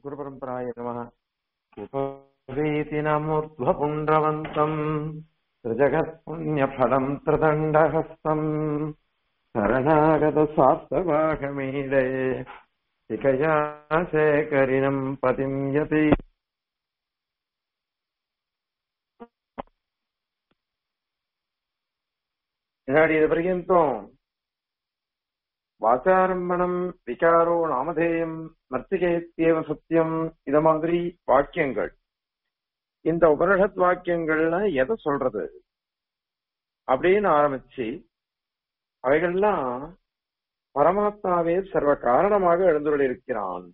गुरुपरम्पराय नमः उपरीतिनमूर्ध्वपुण्ड्रवन्तम् त्रिजगत्पुण्यफलम् त्रिदण्डहस्तम् शरणागतसाप्तवाहमीडे शिखया शेखरिणम् पतिम् यति இது பர்யந்தம் வாச்சாரம்பணம் விகாரோ நாமதேயம் மர்த்திகேத்தியவ சத்தியம் இத மாதிரி வாக்கியங்கள் இந்த உபனிஷத் வாக்கியங்கள்ல எதை சொல்றது அப்படின்னு ஆரம்பிச்சு அவைகள்லாம் பரமாத்மாவே சர்வ காரணமாக எழுந்துள்ள இருக்கிறான்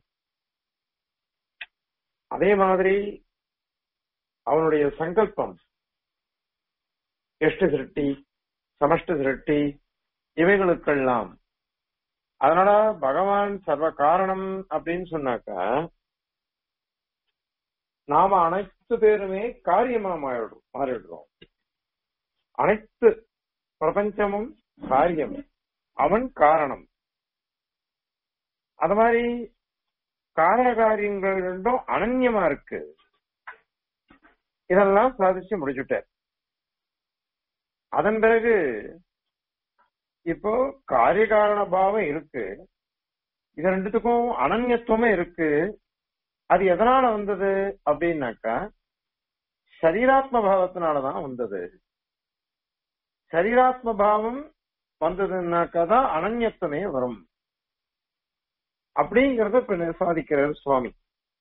அதே மாதிரி அவனுடைய சங்கல்பம் எஷ்ட சிருஷ்டி சமஷ்ட சிருஷ்டி இவைகளுக்கெல்லாம் அதனால பகவான் சர்வ காரணம் அப்படின்னு சொன்னாக்கா நாம அனைத்து பேருமே காரியமா மாறிடுறோம் மாறிடுறோம் அனைத்து பிரபஞ்சமும் காரியம் அவன் காரணம் அது மாதிரி காரண காரியங்கள் ரெண்டும் அனன்யமா இருக்கு இதெல்லாம் சாதிச்சு முடிச்சுட்டார் அதன் பிறகு இப்போ காரிய காரண பாவம் இருக்கு இது ரெண்டுத்துக்கும் அனன்யத்துவமே இருக்கு அது எதனால வந்தது அப்படின்னாக்கா சரீராத்ம பாவத்தினாலதான் வந்தது சரீராத்ம பாவம் வந்ததுன்னாக்கா தான் அனன்யத்துவமே வரும் அப்படிங்கறத இப்ப சாதிக்கிறார் சுவாமி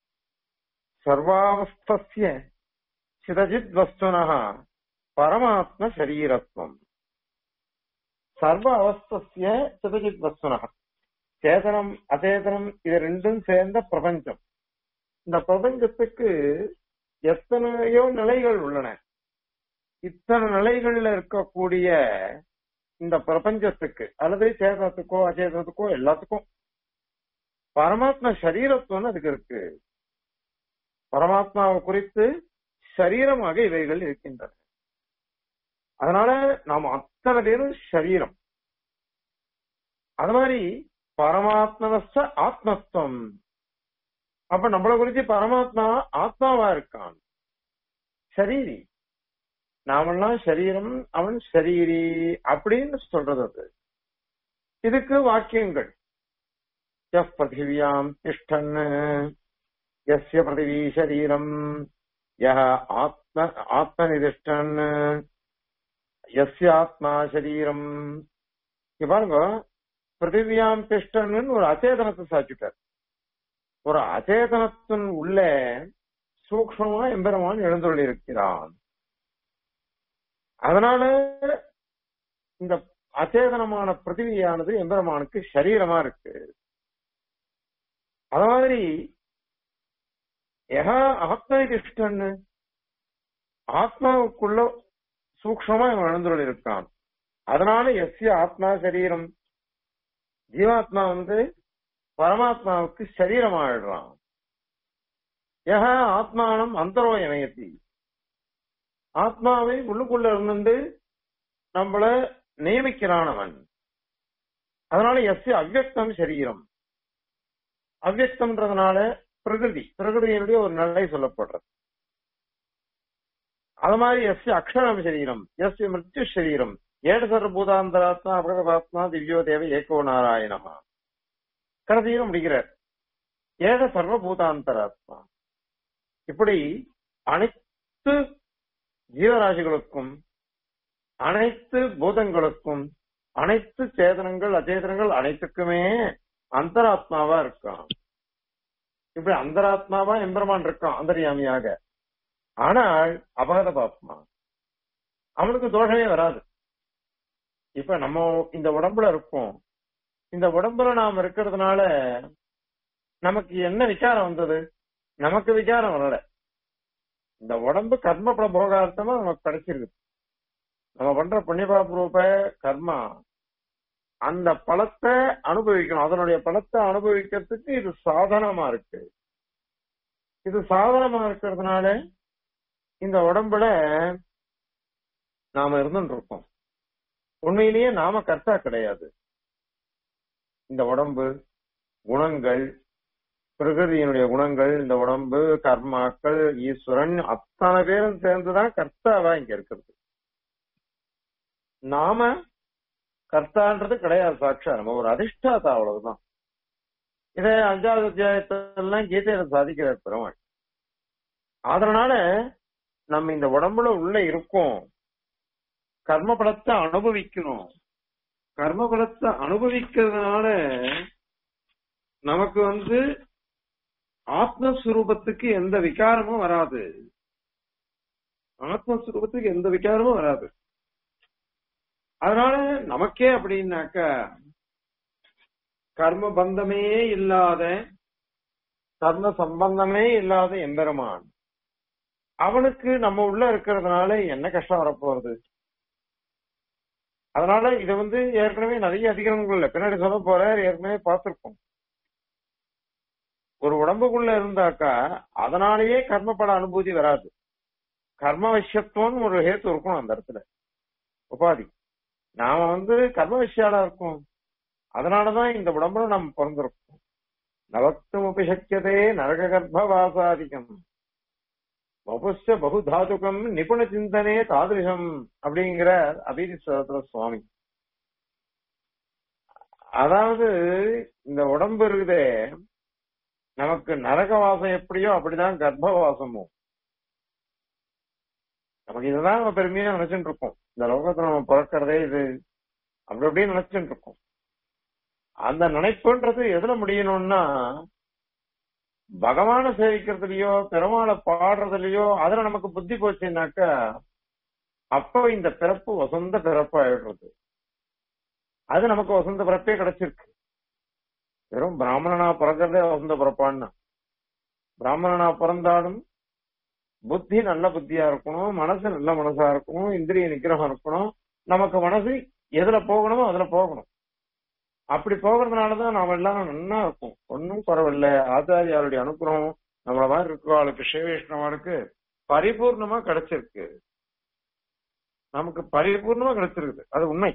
சர்வாவஸ்திய சிதஜித் வஸ்துனஹா பரமாத்ம சரீரத்துவம் சர்வ அவஸ்திய சிதஜித் வஸ்துனஹா சேதனம் அச்சேதனம் இது ரெண்டும் சேர்ந்த பிரபஞ்சம் இந்த பிரபஞ்சத்துக்கு எத்தனையோ நிலைகள் உள்ளன இத்தனை நிலைகள்ல இருக்கக்கூடிய இந்த பிரபஞ்சத்துக்கு அல்லது சேதனத்துக்கோ அச்சேதனத்துக்கோ எல்லாத்துக்கும் பரமாத்மா சரீரத்துவம் அதுக்கு இருக்கு பரமாத்மாவை குறித்து சரீரமாக இவைகள் இருக்கின்றன அதனால நாம் அத்தனை பேரும் சரீரம் அது மாதிரி பரமாத்மவஸ்த ஆத்மத்துவம் அப்ப நம்மளை குறிச்சு பரமாத்மா ஆத்மாவா இருக்கான் சரீரி நாமெல்லாம் சரீரம் அவன் சரீரி அப்படின்னு சொல்றது அது இதுக்கு வாக்கியங்கள் எஃப் பிருத்திவியாம் திஷ்டன் எஸ்ய பிருத்திவி சரீரம் யஹ ஆத்ம ஆத்மநிதிஷ்டன் எஸ்ய ஆத்மா சரீரம் பாருங்க பிருத்திவியாம் திஷ்டன்னு ஒரு அச்சேதனத்தை சாச்சுட்டார் ஒரு அச்சேதனத்தின் உள்ள சூக்மமா எம்பெருமான் எழுந்துள்ள இருக்கிறான் அதனால இந்த அச்சேதனமான பிருத்திவியானது எம்பெருமானுக்கு சரீரமா இருக்கு அத மாதிரி எகா ஆத்மதிஷ்டன்னு ஆத்மாவுக்குள்ள சூக்மமா இவன் எழுந்துள்ள இருக்கான் அதனால எஸ்ய ஆத்மா சரீரம் ஜீவாத்மா வந்து பரமாத்மாவுக்கு சரீரமாயிடுறான் யக ஆத்மானம் அந்தரோ இணையத்தி ஆத்மாவை உள்ளுக்குள்ள இருந்து நம்மள நியமிக்கிறான் அவன் அதனால எஸ் அவ்வக்தம் சரீரம் அவ்வக்தம்ன்றதுனால பிரகிருதி பிரகிருதியினுடைய ஒரு நிலை சொல்லப்படுறது அது மாதிரி எஸ் அக்ஷரம் சரீரம் எஸ் மிருத்யு சரீரம் ஏழு சர்வபூதாந்தராத்மா அபகதாத்மா திவ்யோ தேவ ஏகோ நாராயணமா கடைசியில முடிக்கிறார் ஏக சர்வபூதாந்தராத்மா இப்படி அனைத்து ஜீவராசிகளுக்கும் அனைத்து பூதங்களுக்கும் அனைத்து சேதனங்கள் அச்சேதனங்கள் அனைத்துக்குமே அந்தராத்மாவா இருக்கான் இப்படி அந்தராத்மாவா எம்பெருமான் இருக்கான் அந்தரியாமியாக ஆனால் அபகத பாத்மா அவனுக்கு தோஷமே வராது இப்ப நம்ம இந்த உடம்புல இருக்கோம் இந்த உடம்புல நாம் இருக்கிறதுனால நமக்கு என்ன விசாரம் வந்தது நமக்கு விசாரம் வரல இந்த உடம்பு கர்ம பிரபோகார்த்தமா நமக்கு கிடைச்சிருக்கு நம்ம பண்ற புண்ணியபாபூர்வ கர்மா அந்த பலத்தை அனுபவிக்கணும் அதனுடைய பலத்தை அனுபவிக்கிறதுக்கு இது சாதனமா இருக்கு இது சாதனமா இருக்கிறதுனால இந்த உடம்புல நாம இருந்துட்டு இருக்கோம் உண்மையிலேயே நாம கர்த்தா கிடையாது இந்த உடம்பு குணங்கள் பிரகிருதியினுடைய குணங்கள் இந்த உடம்பு கர்மாக்கள் ஈஸ்வரன் அத்தனை பேரும் சேர்ந்துதான் கர்த்தாவா இங்க இருக்கிறது நாம கர்த்தான்றது கிடையாது சாட்சா நம்ம ஒரு அதிஷ்டாதா அவ்வளவுதான் இதை அஞ்சாவது அத்தியாயத்தெல்லாம் கீதையில சாதிக்கிறார் பெருமாள் அதனால நம்ம இந்த உடம்புல உள்ள இருக்கோம் கர்ம பலத்தை அனுபவிக்கணும் கர்ம பலத்தை அனுபவிக்கிறதுனால நமக்கு வந்து ஆத்மஸ்வரூபத்துக்கு எந்த விகாரமும் வராது ஆத்மஸ்வரூபத்துக்கு எந்த விகாரமும் வராது அதனால நமக்கே அப்படின்னாக்க கர்ம பந்தமே இல்லாத கர்ம சம்பந்தமே இல்லாத எம்பெருமான் அவனுக்கு நம்ம உள்ள இருக்கிறதுனால என்ன கஷ்டம் வரப்போறது அதனால இத வந்து ஏற்கனவே நிறைய அதிகாரங்கள்ல பின்னாடி சொல்ல போற ஏற்கனவே பார்த்திருக்கோம் ஒரு உடம்புக்குள்ள இருந்தாக்கா அதனாலேயே கர்மப்பட அனுபூதி வராது கர்ம விஷயத்துவம்னு ஒரு ஹேத்து இருக்கும் அந்த இடத்துல உபாதி நாம வந்து கர்ம விஷயாலா இருக்கோம் அதனாலதான் இந்த உடம்புல நம்ம பிறந்திருக்கோம் நவக்தம் உபசக்கியதே நரக கர்ப்பவாசாதிகம் வபுஷ பகுதாதுகம் நிபுண சிந்தனே தாதிருஷம் அப்படிங்கிற அபீதி சகோதர சுவாமி அதாவது இந்த உடம்பு இருக்குதே நமக்கு நரகவாசம் எப்படியோ அப்படிதான் கர்ப்பவாசமும் நமக்கு இதுதான் நம்ம பெருமையா நினைச்சுட்டு இருக்கோம் இந்த லோகத்துல நம்ம பிறக்கிறதே இது அப்படி அப்படியே நினைச்சுட்டு இருக்கோம் அந்த நினைப்புன்றது எதுல முடியணும்னா பகவான சேவிக்கிறதுலயோ பெருமாளை பாடுறதுலயோ அதுல நமக்கு புத்தி போச்சுன்னாக்கா அப்போ இந்த பிறப்பு வசந்த பிறப்பு ஆயிடுறது அது நமக்கு வசந்த பிறப்பே கிடைச்சிருக்கு வெறும் பிராமணனா பிறக்கிறதே வசந்த பிறப்பான்னா பிராமணனா பிறந்தாலும் புத்தி நல்ல புத்தியா இருக்கணும் மனசு நல்ல மனசா இருக்கணும் இந்திரிய நிகிரகம் இருக்கணும் நமக்கு மனசு எதுல போகணுமோ அதுல போகணும் அப்படி போகிறதுனாலதான் நாம எல்லாரும் நல்லா இருக்கும் ஒன்னும் குறவில்லை ஆச்சாரியாருடைய அனுகிரகம் நம்மள மாதிரி இருக்கிறவளுக்கு சிவவைஷ்ணவாளுக்கு பரிபூர்ணமா கிடைச்சிருக்கு நமக்கு பரிபூர்ணமா கிடைச்சிருக்குது அது உண்மை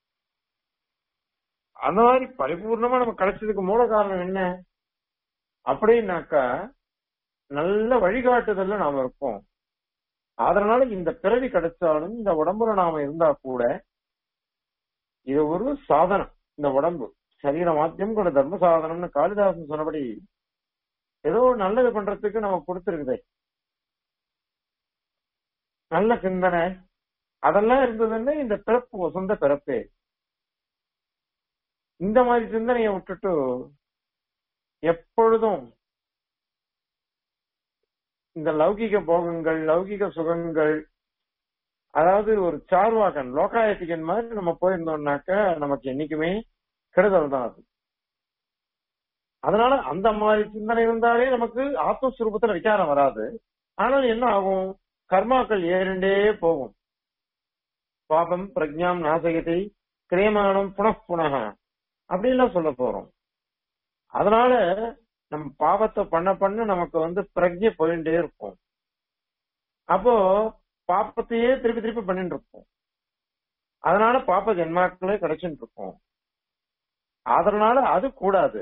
அந்த மாதிரி பரிபூர்ணமா நமக்கு கிடைச்சதுக்கு மூல காரணம் என்ன அப்படின்னாக்கா நல்ல வழிகாட்டுதல்ல நாம இருப்போம் அதனால இந்த பிறவி கிடைச்சாலும் இந்த உடம்புல நாம இருந்தா கூட இது ஒரு சாதனம் இந்த உடம்பு சரீர மாத்தியம் கூட தர்ம சாதனம்னு காளிதாசன் சொன்னபடி ஏதோ நல்லது பண்றதுக்கு நம்ம கொடுத்துருக்குதே நல்ல சிந்தனை அதெல்லாம் இருந்ததுன்னு இந்த பிறப்பு வசந்த பிறப்பே இந்த மாதிரி சிந்தனையை விட்டுட்டு எப்பொழுதும் இந்த லௌகிக போகங்கள் லௌகிக சுகங்கள் அதாவது ஒரு சார்வாகன் லோகாயத்திகன் மாதிரி நம்ம போயிருந்தோம்னாக்க நமக்கு என்னைக்குமே கெடுதல் தான் அது அதனால அந்த மாதிரி சிந்தனை இருந்தாலே நமக்கு ஆத்மஸ்வரூபத்துல விசாரம் வராது ஆனால் என்ன ஆகும் கர்மாக்கள் ஏறிண்டே போகும் பாபம் பிரஜாம் நாசகத்தை கிரியமானம் புனః அப்படின்லாம் சொல்ல போறோம் அதனால நம்ம பாவத்தை பண்ண பண்ண நமக்கு வந்து பிரஜை போயிட்டே இருக்கும் அப்போ பாப்பத்தையே திருப்பி திருப்பி பண்ணிட்டு இருப்போம் அதனால பாப்ப ஜென்மாக்களே கிடைச்சிட்டு இருக்கும் அதனால அது கூடாது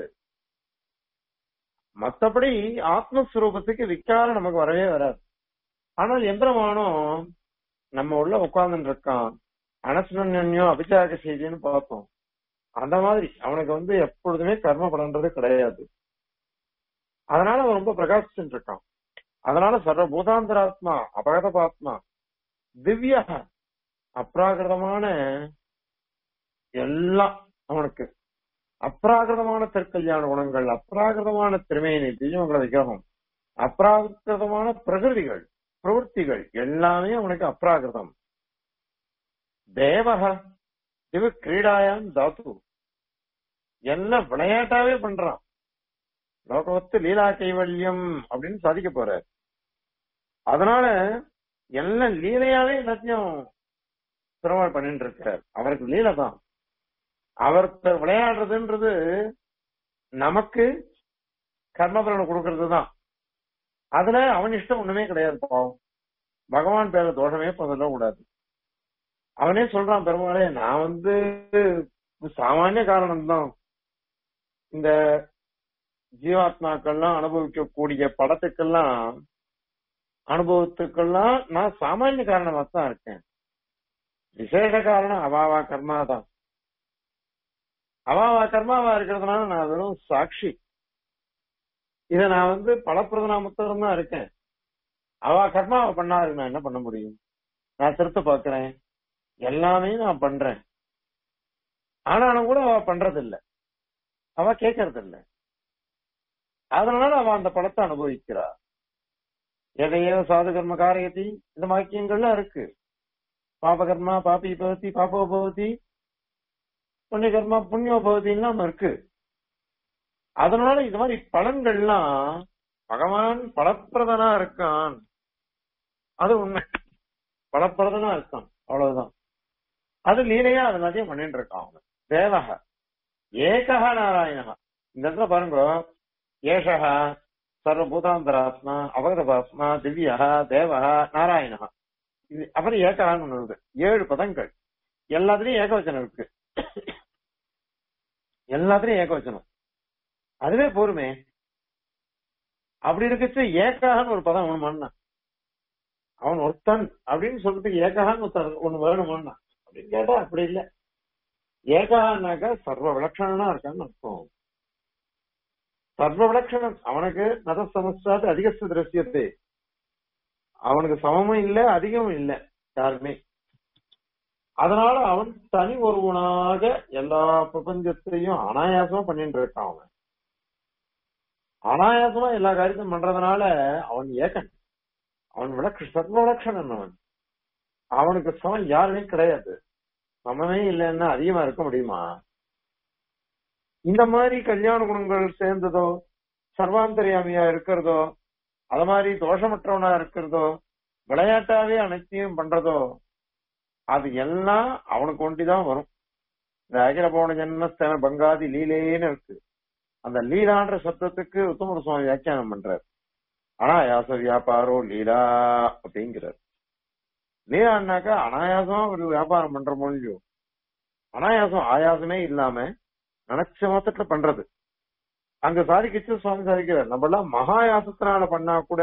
மத்தபடி ஆத்மஸ்வரூபத்துக்கு விக்காரம் நமக்கு வரவே வராது ஆனால் எந்திரமானம் நம்ம உள்ள உட்கார்ந்துட்டு இருக்கான் அனசுனன்யோ அபிச்சாக செய்தின்னு பார்த்தோம் அந்த மாதிரி அவனுக்கு வந்து எப்பொழுதுமே கர்ம பலன்றது கிடையாது அதனால அவன் ரொம்ப பிரகாசிச்சுட்டு இருக்கான் அதனால சர்வபூதாந்தராத்மா அபகதபாத்மா திவ்ய அப்ராகிருதமான எல்லாம் அவனுக்கு அப்ராகிருதமான திருக்கல்யாண குணங்கள் அப்ராகிருதமான திருமேனி திவ்யமங்கள விக்கிரகம் அப்ராகிருதமான பிரகிருதிகள் பிரவൃத்திகள் எல்லாமே அவனுக்கு அப்ராகிருதம் தேவக இது கிரீடாயாம் தாத்து எல்லாம் விளையாட்டாவே பண்றான் லோகவத்து லீலா கைவல்யம் அப்படின்னு சாதிக்க போறார் அதனால எல்லாம் லீலையாவே எல்லாத்தையும் பெருமாள் பண்ணிட்டு இருக்கார் அவருக்கு லீலை தான் அவர் விளையாடுறதுன்றது நமக்கு கர்மபலனை கொடுக்கறது தான் அதுல அவன் இஷ்டம் ஒண்ணுமே கிடையாது பாவம் பகவான் பேர தோஷமே சொல்ல கூடாது அவனே சொல்றான் பெருமாளே நான் வந்து சாமானிய காரணம் தான் இந்த ஜீவாத்மாக்கள்லாம் அனுபவிக்கக்கூடிய படத்துக்கெல்லாம் அனுபவத்துக்கெல்லாம் நான் சாமானிய காரணமா தான் இருக்கேன் விசேஷ காரணம் அவாவா கர்மா தான் அவாவா கர்மாவா இருக்கிறதுனால நான் வெறும் சாட்சி இத நான் வந்து பலப்பிரதனாமத்தம் தான் இருக்கேன் அவ கர்மாவை பண்ணாரு நான் என்ன பண்ண முடியும் நான் திருத்த பாக்குறேன் எல்லாமே நான் பண்றேன் ஆனாலும் கூட அவ பண்றது இல்ல அவ கேட்கறது இல்ல அதனால அவ அந்த படத்தை அனுபவிக்கிறா எதையோ சாது கர்ம காரியத்தி இந்த வாக்கியங்கள்லாம் இருக்கு பாபகர்மா பாபி பவதி பாபோ பவதி புண்ணிய கர்மா புண்ணியோ பவதின்னு இருக்கு அதனால இது மாதிரி பலன்கள்லாம் பகவான் பலப்பிரதனா இருக்கான் அது உண்மை பலப்பிரதனா இருக்கான் அவ்வளவுதான் அது லீலையா அது எல்லாத்தையும் பண்ணிட்டு இருக்கான் அவன் தேவக ஏகா நாராயணா இந்த இடத்துல பாருங்க ஏஷக சர்வபூதாந்தராத்மா அவகதபாத்மா திவ்யா தேவக நாராயணா இது அப்புறம் ஏகான்னு ஒண்ணு இருக்கு ஏழு பதங்கள் எல்லாத்துலயும் ஏகவச்சனம் இருக்கு எல்லாத்துலயும் ஏகவச்சனம் அதுவே போருமே அப்படி இருக்கச்சு ஏகான்னு ஒரு பதம் அவன் பண்ணான் அவன் ஒருத்தன் அப்படின்னு சொல்றதுக்கு ஏகான்னு ஒருத்தன் ஒண்ணு வேணுமான்னா அப்படின்னு கேட்டா அப்படி இல்ல ஏகான்னாக்கா சர்வ விலட்சணனா இருக்கான்னு அர்த்தம் சர்வ விலட்சணம் அவனுக்கு நத சமஸ்தாது அதிகஸ்த திரசியத்தை அவனுக்கு சமமும் இல்ல அதிகமும் இல்ல யாருமே அதனால அவன் தனி ஒருவனாக எல்லா பிரபஞ்சத்தையும் அனாயாசமா பண்ணிட்டு இருக்கான் அவன் அனாயாசமா எல்லா காரியத்தையும் பண்றதுனால அவன் ஏகன் அவன் விளக்கு சர்வ விலட்சணன் அவன் அவனுக்கு சமம் யாருமே கிடையாது சமமே இல்லைன்னா அதிகமா இருக்க முடியுமா இந்த மாதிரி கல்யாண குணங்கள் சேர்ந்ததோ சர்வாந்தரியாமியா இருக்கிறதோ அது மாதிரி தோஷமற்றவனா இருக்கிறதோ விளையாட்டாவே அனைத்தையும் பண்றதோ அது எல்லாம் அவனுக்கு ஒண்டிதான் வரும் இந்த அகில போன ஜென்மஸ்தன பங்காதி லீலேன்னு இருக்கு அந்த லீலான்ற சப்தத்துக்கு உத்தம சுவாமி வியாக்கியானம் பண்றார் அனாயாச வியாபாரோ லீலா அப்படிங்கிறார் லீலான்னாக்கா அனாயாசமா ஒரு வியாபாரம் பண்ற மொழியோ அனாயாசம் ஆயாசமே இல்லாம நினைச்ச மாத்திரத்துல பண்றது அங்க சாதிக்கிச்சு சுவாமி சாதிக்கிறார் நம்ம எல்லாம் மகாயாசத்தினால பண்ணா கூட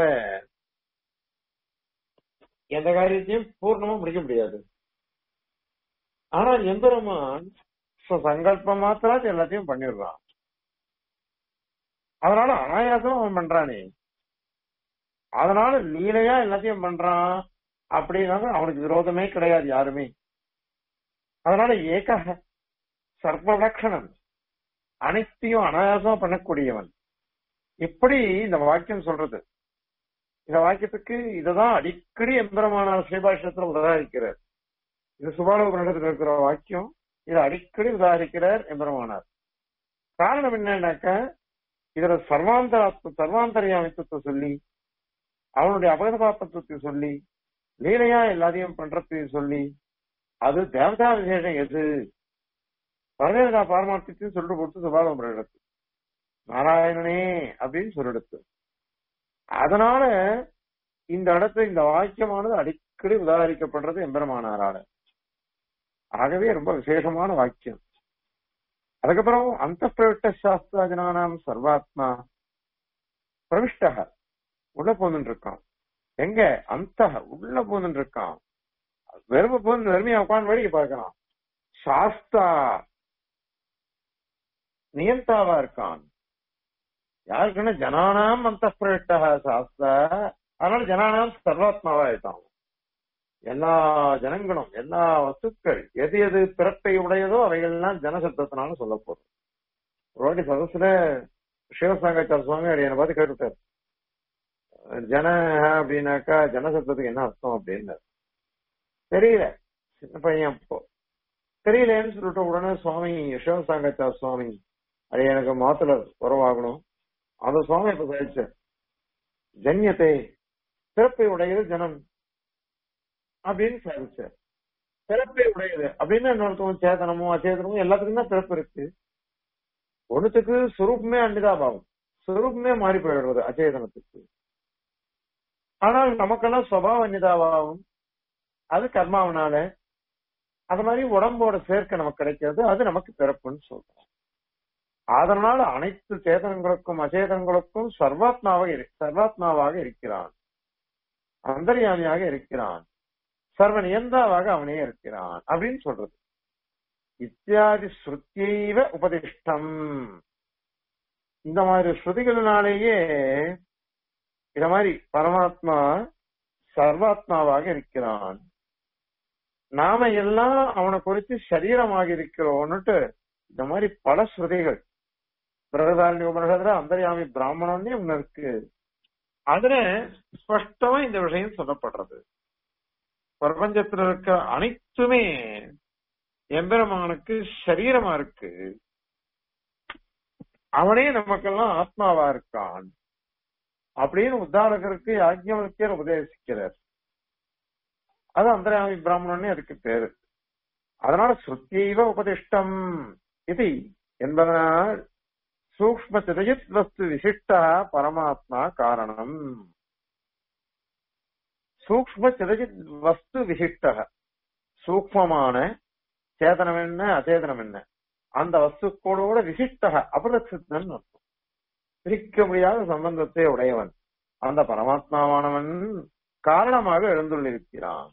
எந்த காரியத்தையும் பூர்ணமா முடிக்க முடியாது ஆனா எம்பெருமான் சங்கல்பம் மாத்திரம் எல்லாத்தையும் பண்ணிடுறான் அதனால அனாயாசம் அவன் பண்றானே அதனால லீலையா எல்லாத்தையும் பண்றான் அப்படின்னாக்க அவனுக்கு விரோதமே கிடையாது யாருமே அதனால ஏக சர்வலட்சணன் அனைத்தையும் அனாயாசமா பண்ணக்கூடியவன் இப்படி இந்த வாக்கியம் சொல்றது இந்த வாக்கியத்துக்கு இததான் அடிக்கடி எம்பெருமானார் ஸ்ரீபாஷத்துல உதாரிக்கிறார் இது சுபாலோ புராணத்துல இருக்கிற வாக்கியம் இதை அடிக்கடி உதாரிக்கிறார் எம்பெருமானார் காரணம் என்னன்னாக்க இதுல சர்வாந்தர சர்வாந்தரியாமித்துவத்தை சொல்லி அவனுடைய அபகத பாப்பத்துவத்தை சொல்லி லீலையா எல்லாத்தையும் பண்றதையும் சொல்லி அது தேவதா விசேஷம் எது பரதேவதா பாரமார்த்தத்தையும் சொல்லிட்டு கொடுத்து சுபாலம் எடுத்து நாராயணனே அப்படின்னு சொல்லிடுத்து அதனால இந்த இடத்துல இந்த வாக்கியமானது அடிக்கடி உதாரிக்கப்படுறது எம்பெருமானாரால ஆகவே ரொம்ப விசேஷமான வாக்கியம் அதுக்கப்புறம் அந்த பிரவிட்ட சாஸ்திராஜனானாம் சர்வாத்மா பிரவிஷ்டக உள்ள போந்துட்டு இருக்கான் எங்க அந்த உள்ள போந்துட்டு இருக்கான் வெறும போந்து வெறுமையா உட்காந்து வேடிக்கை பார்க்கலாம் சாஸ்தா நியந்தாவா இருக்கான் யாருக்குன்னா ஜனானாம் அந்த பிரவிஷ்டா சாஸ்தா அதனால ஜனானாம் சர்வாத்மாவா இருக்கான் எல்லா ஜனங்களும் எல்லா வஸ்துக்கள் எது எது பிறப்பை உடையதோ அவைகள்லாம் ஜனசப்தத்தினால சொல்ல போதும் ஒரு வாட்டி சதசுல சிவசாங்காச்சார சுவாமி அப்படி என்னை பார்த்து கேட்டுட்டார் ஜன அப்படின்னாக்கா ஜனசப்தத்துக்கு என்ன அர்த்தம் அப்படின்னு தெரியல சின்ன பையன் அப்போ தெரியலன்னு சொல்லிட்டு உடனே சுவாமி சிவசாங்காச்சார சுவாமி அது எனக்கு மாத்துல உறவாகணும் அந்த சுவாமி இப்ப சாதிச்சார் ஜன்யத்தை பிறப்பை உடையது ஜனம் அப்படின்னு சாதிச்சார் பிறப்பை உடையது அப்படின்னு இன்னொருத்தவங்க சேதனமும் அச்சேதனமும் எல்லாத்துக்கும் தான் பிறப்பு இருக்கு ஒண்ணுத்துக்கு சுரூபமே அன்னிதாபாவம் சுரூபமே மாறி போயிடுறது அச்சேதனத்துக்கு ஆனால் நமக்கெல்லாம் சுவாவ அன்னிதாபாவம் அது கர்மாவனால அது மாதிரி உடம்போட சேர்க்கை நமக்கு கிடைக்கிறது அது நமக்கு பிறப்புன்னு சொல்றோம் அதனால அனைத்து சேதனங்களுக்கும் அச்சேதனங்களுக்கும் சர்வாத்மாவாக இரு- சர்வாத்மாவாக இருக்கிறான் அந்தர்யாமியாக இருக்கிறான் சர்வ நியந்தாவாக அவனே இருக்கிறான் அப்படின்னு சொல்றது இத்தியாதி ஸ்ருத்தியைவ உபதிஷ்டம் இந்த மாதிரி ஸ்ருதிகளினாலேயே இத மாதிரி பரமாத்மா சர்வாத்மாவாக இருக்கிறான் நாம எல்லாம் அவனை குறித்து சரீரமாக இருக்கிறோம்னுட்டு இந்த மாதிரி பல ஸ்ருதிகள் பிரகதாரண்ய உபனிஷத்துல அந்தர்யாமி பிராமணன்னே ஒண்ணு இருக்கு அதுல ஸ்பஷ்டமா இந்த விஷயம் சொல்லப்படுறது பிரபஞ்சத்துல இருக்க அனைத்துமே எம்பெருமானுக்கு சரீரமா இருக்கு அவனே நமக்கெல்லாம் ஆத்மாவா இருக்கான் அப்படின்னு உத்தாரகருக்கு யாஜ்ஞவல்யர் உபதேசிக்கிறார் அது அந்தராமி பிராமணனே அதுக்கு பேரு அதனால ஸ்ருத்தியைவ உபதிஷ்டம் இது என்பதனால் சூக்ம சிதயித் வஸ்து விசிஷ்டா பரமாத்மா காரணம் சூக்ம சிதயித் வஸ்து விசிஷ்ட சூக்மமான சேதனம் என்ன அச்சேதனம் என்ன அந்த வஸ்துக்களோட விசிஷ்ட அபரசித்தன் அர்த்தம் பிரிக்க முடியாத சம்பந்தத்தை உடையவன் அந்த பரமாத்மாவானவன் காரணமாக எழுந்துள்ளிருக்கிறான்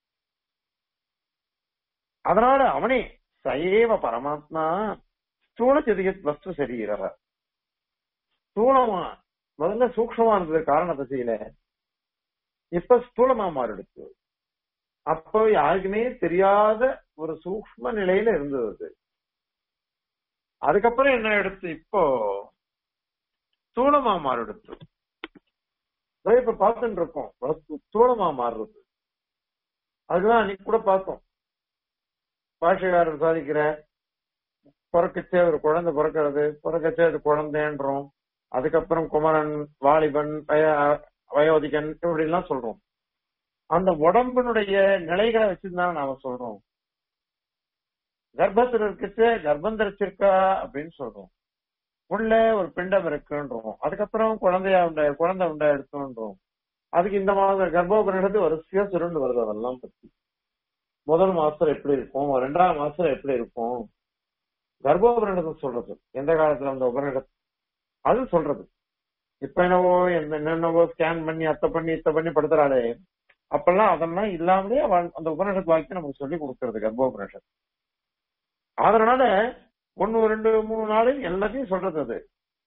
அதனால அவனே சயேவ பரமாத்மா ஸ்தூல சிதியத் வஸ்து சரீர ஸ்தூலமா முதல்ல சூக்ஷமா இருந்தது காரண திசையில இப்ப ஸ்தூலமா மாறிடுச்சு அப்போ யாருக்குமே தெரியாத ஒரு சூக்ம நிலையில இருந்தது அது. அதுக்கப்புறம் என்ன எடுத்து இப்போ ஸ்தூலமா மாறிடுச்சு அதே இப்ப பார்த்துட்டு இருக்கோம் வஸ்து ஸ்தூலமா மாறுறது அதுதான் அன்னைக்கு கூட பார்த்தோம் பாஷகாரர் சாதிக்கிற பிறக்கச்சே ஒரு குழந்தை பிறக்கிறது பிறக்கச்சே அது குழந்தைன்றோம் அதுக்கப்புறம் குமரன் வாலிபன் வய வயோதிகன் இப்படி எல்லாம் சொல்றோம் அந்த உடம்பினுடைய நிலைகளை வச்சுதான் நாம சொல்றோம் கர்ப்பத்தில் இருக்கச்சே கர்ப்பம் தரிச்சிருக்கா அப்படின்னு சொல்றோம் உள்ள ஒரு பிண்டம் இருக்குன்றோம் அதுக்கப்புறம் குழந்தையா உண்ட குழந்தை உண்டா எடுத்தோன்றோம் அதுக்கு இந்த மாதம் கர்ப்போபரிடத்து வரிசையா சுருண்டு வருது அதெல்லாம் பத்தி முதல் மாசத்துல எப்படி இருக்கும் ரெண்டாம் மாசத்துல எப்படி இருக்கும் கர்ப்போபரிடத்தை சொல்றது எந்த காலத்துல அந்த உபரிடத்து அது சொல்றது இப்ப என்னவோ எந்த- என்னென்னவோ ஸ்கேன் பண்ணி அத்தை பண்ணி இத்த பண்ணி படுத்துறாளே அப்பெல்லாம் அதெல்லாம் இல்லாமலே அவன் அந்த உபனிஷத் வாக்கியம் நமக்கு சொல்லி கொடுக்கறது கர்ப்போபனிஷத் அதனால ஒன்னு ரெண்டு மூணு நாளில் எல்லாத்தையும் சொல்றது அது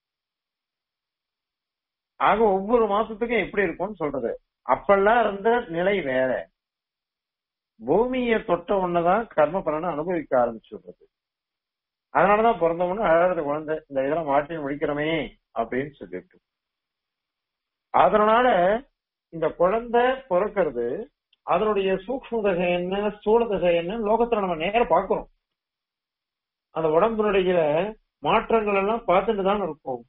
ஆக ஒவ்வொரு மாசத்துக்கும் எப்படி இருக்கும்னு சொல்றது அப்பெல்லாம் இருந்த நிலை வேற பூமியை தொட்ட ஒண்ணுதான் கர்ம பலனை அனுபவிக்க ஆரம்பிச்சுடுறது அதனாலதான் பிறந்தவொன்னு அழகாத குழந்தை இந்த இதெல்லாம் மாற்றி முடிக்கிறோமே அப்படின்னு சொல்லிட்டு அதனால இந்த குழந்தை பிறக்கிறது அதனுடைய சூக்ஷ்ம தசை என்ன ஸ்தூல தசை என்ன லோகத்துல நம்ம நேர பாக்குறோம் அந்த உடம்பினுடைய மாற்றங்கள் எல்லாம் பார்த்துட்டு தான் இருக்கும்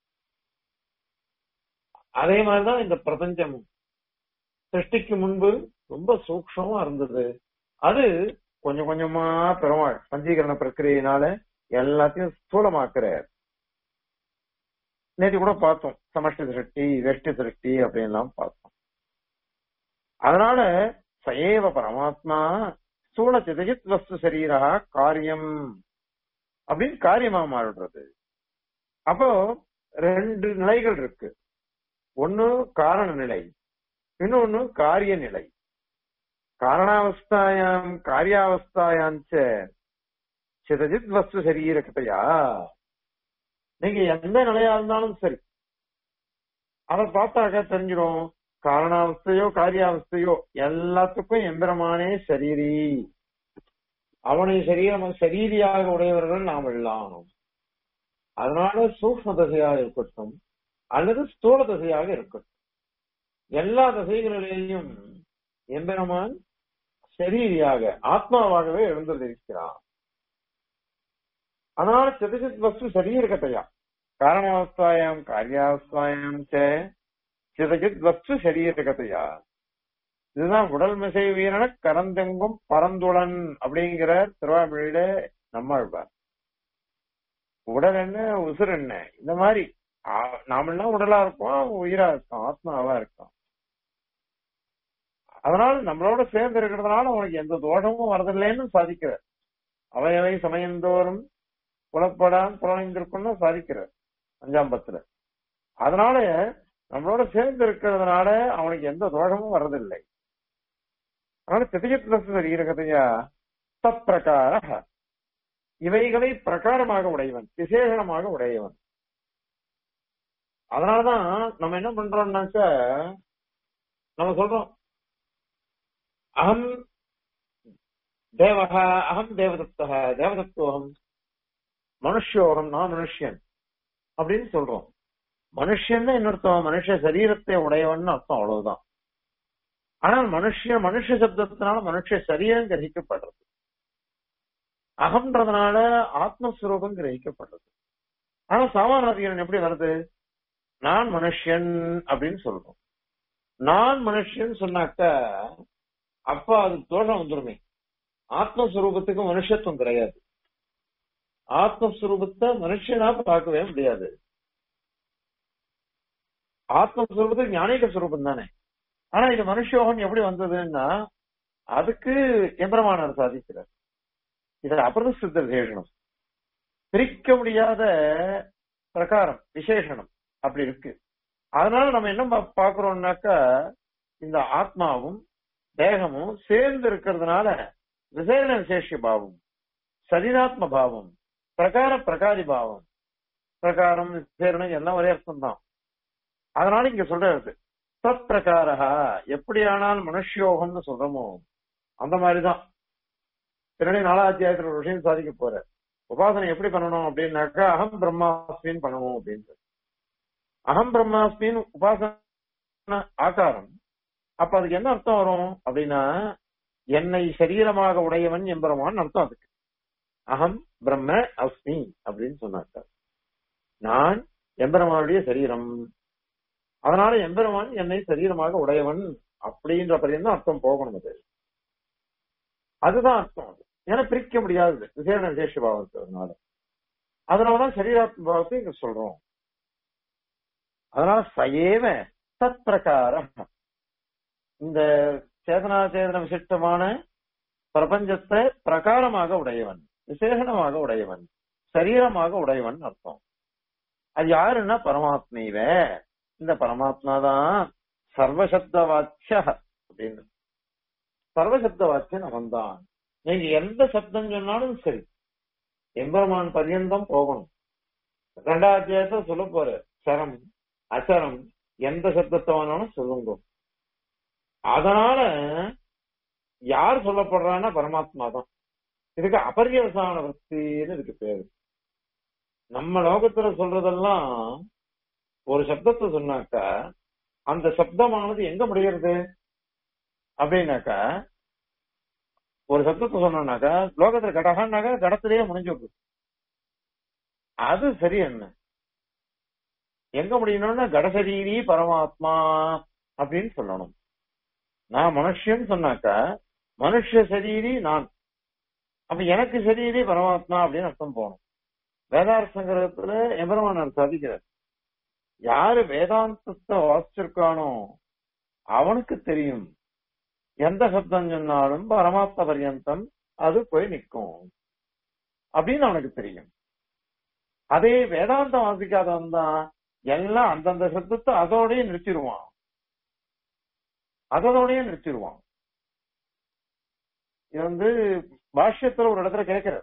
அதே மாதிரிதான் இந்த பிரபஞ்சம் சிருஷ்டிக்கு முன்பு ரொம்ப சூக்ஷமா இருந்தது அது கொஞ்சம் கொஞ்சமா பெருமாள் பஞ்சீகரண பிரக்கிரியினால எல்லாத்தையும் ஸ்தூலமாக்குறார் நேற்று கூட பார்த்தோம் சமஷ்டி திருஷ்டி வெஷ்டி திருஷ்டி அப்படின்லாம் பார்த்தோம் அதனால சயேவ பரமாத்மா ஸ்தூல சிதஜித் வஸ்து சரீரா காரியம் அப்படின்னு காரியமா மாறிடுறது அப்போ ரெண்டு நிலைகள் இருக்கு ஒன்னு காரண நிலை இன்னொன்னு காரிய நிலை காரணாவஸ்தாயாம் காரியாவஸ்தாயாம் சிதஜித் வஸ்து சரீரகத்தையா நீங்க எந்த நிலையா இருந்தாலும் சரி அதை பார்த்தாக்க தெரிஞ்சிடும் காரணாவஸ்தையோ காரியாவஸ்தையோ எல்லாத்துக்கும் எம்பெருமானே சரீரி அவனை சரீரம் சரீரியாக உடையவர்கள் நாம் எல்லாம் அதனால சூக்ம தசையாக இருக்கட்டும் அல்லது ஸ்தூல தசையாக இருக்கட்டும் எல்லா தசைகளிலேயும் எம்பெருமான் சரீரியாக ஆத்மாவாகவே எழுந்திருக்கிறான் அதனால சிதஜித் வஸ்து சரீரகத்தையா காரணாவஸ்தாயாம் காரியாவஸ்தாயாம் ச சிதஜித் வஸ்து சரீரகத்தையா இதுதான் உடல் மிசை வீரன கரந்தெங்கும் பரந்துளன் அப்படிங்கிற திருவாமிழில நம்மாழ்வார் உடல் என்ன உசுர் என்ன இந்த மாதிரி ஆ- நாமெல்லாம் உடலா இருப்போம் உயிரா இருக்கோம் ஆத்மாவா இருக்கோம் அதனால நம்மளோட சேர்ந்து இருக்கிறதுனால அவனுக்கு எந்த தோஷமும் வரதில்லைன்னு சாதிக்கிறார் அவையவை சமயந்தோறும் புலப்படாம புலனைந்திருக்கும்னு சாதிக்கிறார் அஞ்சாம் பத்துல அதனால நம்மளோட சேர்ந்து இருக்கிறதுனால அவனுக்கு எந்த தோஷமும் வர்றதில்லை அதனால திதியத்துல ஈரகதையா தப்பிரகார இவைகளை பிரகாரமாக உடையவன் விசேஷணமாக உடையவன் அதனாலதான் நம்ம என்ன பண்றோம்னாக்க நம்ம சொல்றோம் அகம் தேவகா அகம் தேவதத்தக தேவதத்துவம் மனுஷோகம் நான் மனுஷன் அப்படின்னு சொல்றோம் மனுஷன் என்ன அர்த்தம் மனுஷ சரீரத்தை உடையவன் அர்த்தம் அவ்வளவுதான் ஆனால் மனுஷ மனுஷ சப்தத்தினால மனுஷ சரீரம் கிரகிக்கப்படுறது அகம்ன்றதுனால ஆத்மஸ்வரூபம் கிரகிக்கப்படுறது ஆனா சாமானியன் எப்படி வருது நான் மனுஷன் அப்படின்னு சொல்றோம் நான் மனுஷன் சொன்னாக்க அப்ப அது தோஷம் வந்துருமே ஆத்மஸ்வரூபத்துக்கு மனுஷத்துவம் கிடையாது ஆத்மஸ்வரூபத்தை மனுஷனா பார்க்கவே முடியாது ஆத்மஸ்வரூபத்துக்கு ஞானிக ஸ்வரூபம் தானே ஆனா இது மனுஷயோகம் எப்படி வந்ததுன்னா அதுக்கு எம்பிரமானார் சாதிக்கிறார் இது அபிரசித்த விசேஷனம் பிரிக்க முடியாத பிரகாரம் விசேஷனம் அப்படி இருக்கு அதனால நம்ம என்ன பா- பாக்குறோம்னாக்கா இந்த ஆத்மாவும் தேகமும் சேர்ந்து இருக்கிறதுனால விசேஷ விசேஷ பாவம் சரீராத்ம பாவம் பிரகார பிரகாரி பாவம் பிரகாரம் விசேரணம் எல்லாம் ஒரே அர்த்தம் தான் அதனால இங்க சொல்றது தத் பிரகாரா எப்படியானால் மனுஷ்யோகம்னு சொல்றோமோ அந்த மாதிரிதான் பின்னாடி நாலாம் அத்தியாயத்துல ஒரு விஷயம் சாதிக்க போற உபாசனை எப்படி பண்ணணும் அப்படின்னாக்கா அகம் பிரம்மாஸ்மின்னு பண்ணணும் அப்படின்னு அகம் பிரம்மாஸ்மின்னு உபாசன ஆகாரம் அப்ப அதுக்கு என்ன அர்த்தம் வரும் அப்படின்னா என்னை சரீரமாக உடையவன் எம்பெருமான் அர்த்தம் அதுக்கு அகம் பிரம்ம அஸ்மி அப்படின்னு சொன்னாக்க நான் எம்பெருமானுடைய சரீரம் அதனால எம்பெருமான் என்னை சரீரமாக உடையவன் அப்படின்ற பரியம் தான் அர்த்தம் போகணும் அது அதுதான் அர்த்தம் அது ஏன்னா பிரிக்க முடியாது விசேஷ விசேஷ பாவம் இருக்கிறதுனால அதனாலதான் சரீராத்ம பாவத்தை இங்க சொல்றோம் அதனால சயேவ தத் பிரகார இந்த சேதனா சேதன விசிஷ்டமான பிரபஞ்சத்தை பிரகாரமாக உடையவன் விசேஷணமாக உடையவன் சரீரமாக உடையவன் அர்த்தம் அது யாருன்னா பரமாத்மீவ இந்த பரமாத்மா தான் சர்வசப்த வாட்ச அப்படின்னு சர்வசப்த வாட்சன் அவன் தான் நீங்க எந்த சப்தம் சொன்னாலும் சரி எம்பெருமான் பர்யந்தம் போகணும் ரெண்டாவது அத்தியாயத்தை சொல்ல போற சரம் அச்சரம் எந்த சப்தத்தை வேணாலும் சொல்லுங்க அதனால யார் சொல்லப்படுறான்னா பரமாத்மா தான் இதுக்கு அபரியவசான பக்தின்னு இதுக்கு பேரு நம்ம லோகத்துல சொல்றதெல்லாம் ஒரு சப்தத்தை சொன்னாக்கா அந்த சப்தமானது எங்க முடிகிறது அப்படின்னாக்கா ஒரு சப்தத்தை சொன்னோம்னாக்கா லோகத்துல கடகான்னாக்கா கடத்திலேயே முடிஞ்சு அது சரி என்ன எங்க முடியணும்னா கடசரீரி பரமாத்மா அப்படின்னு சொல்லணும் நான் மனுஷன் சொன்னாக்கா மனுஷ சரீரி நான் அப்ப எனக்கு சரீரி பரமாத்மா அப்படின்னு அர்த்தம் போகணும் வேதார்த்த சங்கரத்துல எம்பெருமானார் சாதிக்கிறார் யாரு வேதாந்தத்தை வாசிச்சிருக்கானோ அவனுக்கு தெரியும் எந்த சப்தம் சொன்னாலும் பரமாத்ம பர்யந்தம் அது போய் நிற்கும் அப்படின்னு அவனுக்கு தெரியும் அதே வேதாந்தம் வாசிக்காதவன் தான் எல்லாம் அந்தந்த சப்தத்தை அதோடய நிறுத்திடுவான் அதோடய நிறுத்திடுவான் இது வந்து பாஷ்யத்துல ஒரு இடத்துல கேட்கிற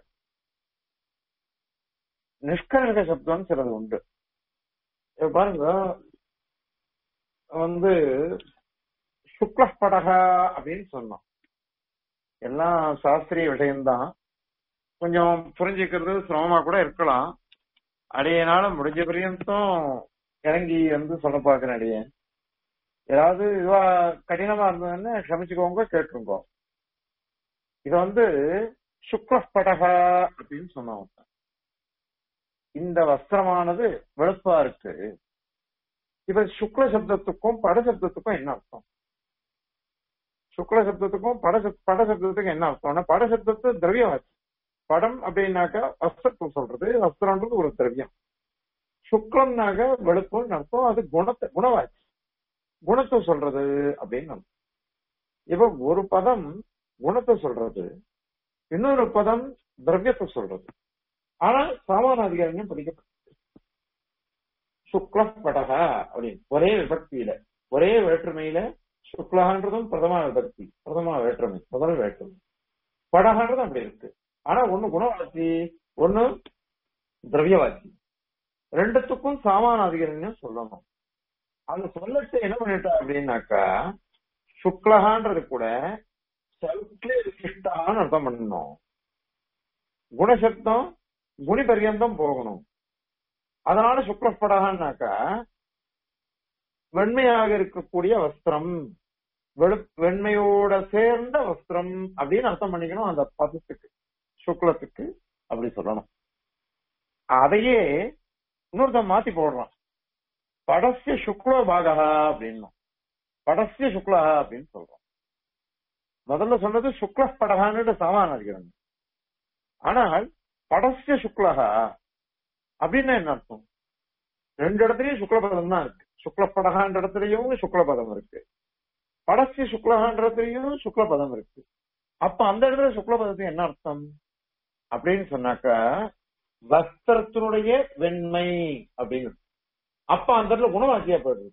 நிஷ்கர்க சப்தம்னு சிலது உண்டு இப்ப பாருங்க வந்து சுக்லப்படக அப்படின்னு சொன்னோம் எல்லாம் சாஸ்திரிய விஷயம்தான் கொஞ்சம் புரிஞ்சுக்கிறது சிரமமா கூட இருக்கலாம் அடையனால முடிஞ்ச பரியந்தம் இறங்கி வந்து சொல்ல பாக்குறேன் அடியேன் ஏதாவது இதுவா கடினமா இருந்ததுன்னு க்ஷமிச்சுக்கோங்க கேட்டுருங்க இது வந்து சுக்லப்படக அப்படின்னு சொன்னோம் இந்த வஸ்திரமானது வெளுப்பா இருக்கு இப்ப சுக்ல சப்தத்துக்கும் பட சப்தத்துக்கும் என்ன அர்த்தம் சுக்ல சப்தத்துக்கும் பட சப்- பட சப்தத்துக்கும் என்ன அர்த்தம்னா பட சப்தத்தை திரவியவாச்சு படம் அப்படின்னாக்கா வஸ்திரத்துவம் சொல்றது வஸ்திரம்ன்றது ஒரு திரவியம் சுக்லம்னாக்க வெளுப்புன்னு அர்த்தம் அது குணத்தை குணவாச்சு குணத்தை சொல்றது அப்படின்னு அர்த்தம். இப்ப ஒரு பதம் குணத்தை சொல்றது இன்னொரு பதம் திரவியத்தை சொல்றது ஆனா சாமான அதிகாரியம் படிக்கப்பட்டது சுக்ல படகா அப்படின்னு ஒரே விபக்தியில ஒரே வேற்றுமையில சுக்லகான்றதும் பிரதமா விபக்தி பிரதமா வேற்றுமை முதல் வேற்றுமை படகான்றதும் அப்படி இருக்கு ஆனா ஒண்ணு குணவாசி ஒண்ணு திரவியவாசி ரெண்டுத்துக்கும் சாமான அதிகாரியம் சொல்லணும் அந்த சொல்லட்டு என்ன பண்ணிட்டா அப்படின்னாக்கா சுக்லகான்றது கூட சவுக்லே விசிஷ்டான்னு அர்த்தம் பண்ணணும் குணசப்தம் குணி பரியந்தம் போகணும் அதனால சுக்லப்படகான்னாக்கா வெண்மையாக இருக்கக்கூடிய வஸ்திரம் வெளு வெண்மையோட சேர்ந்த வஸ்திரம் அப்படின்னு அர்த்தம் பண்ணிக்கணும் அந்த பதத்துக்கு சுக்லத்துக்கு அப்படி சொல்லணும் அதையே இன்னொருத்தன் மாத்தி போடுறான் படசிய சுக்ல பாகா அப்படின்னும் படசிய சுக்லா அப்படின்னு சொல்றோம் முதல்ல சொன்னது சுக்ல படகான்னு சாமான இருக்கிறாங்க ஆனால் படசிய சுக்லகா அப்படின்னு என்ன அர்த்தம் ரெண்டு இடத்துலயும் சுக்லபதம் தான் இருக்கு சுக்லப்படகான்ற இடத்துலயும் சுக்லபதம் இருக்கு படசிய சுக்லகான்றதுலயும் சுக்லபதம் இருக்கு அப்ப அந்த இடத்துல சுக்லபதத்துக்கு என்ன அர்த்தம் அப்படின்னு சொன்னாக்கா வஸ்திரத்தினுடைய வெண்மை அப்படின்னு அப்ப அந்த இடத்துல குணவாசியா போயிடுது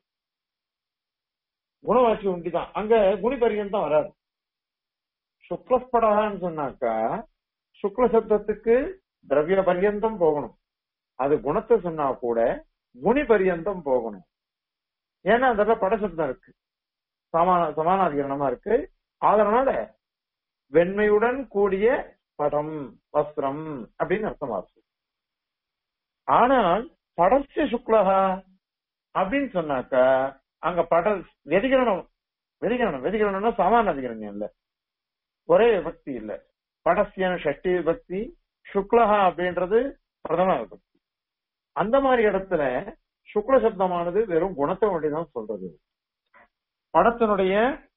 குணவாசி உண்டிதான் அங்க குணி பரியந்தம் வராது சுக்லப்படகான்னு சொன்னாக்கா சுக்ல சப்தத்துக்கு திரவிய பரியந்தம் போகணும் அது குணத்தை சொன்னா கூட குணி பரியந்தம் போகணும் ஏன்னா அந்த இடத்துல படசப்தம் இருக்கு சமான சமானாதிகரணமா இருக்கு அதனால வெண்மையுடன் கூடிய படம் வஸ்திரம் அப்படின்னு அர்த்தமாச்சு ஆனால் படசிய சுக்லகா அப்படின்னு சொன்னாக்கா அங்க பட வெதிகரணம் வெதிகரணம் வெதிகரணம்னா சமான அதிகரணம் இல்ல ஒரே விபக்தி இல்ல படசியான ஷஷ்டி விபக்தி சுக்லகா அப்படின்றது பிரதம விபக்தி அந்த மாதிரி இடத்துல சுக்ல சப்தமானது வெறும் குணத்தை ஒட்டிதான் சொல்றது படத்தினுடைய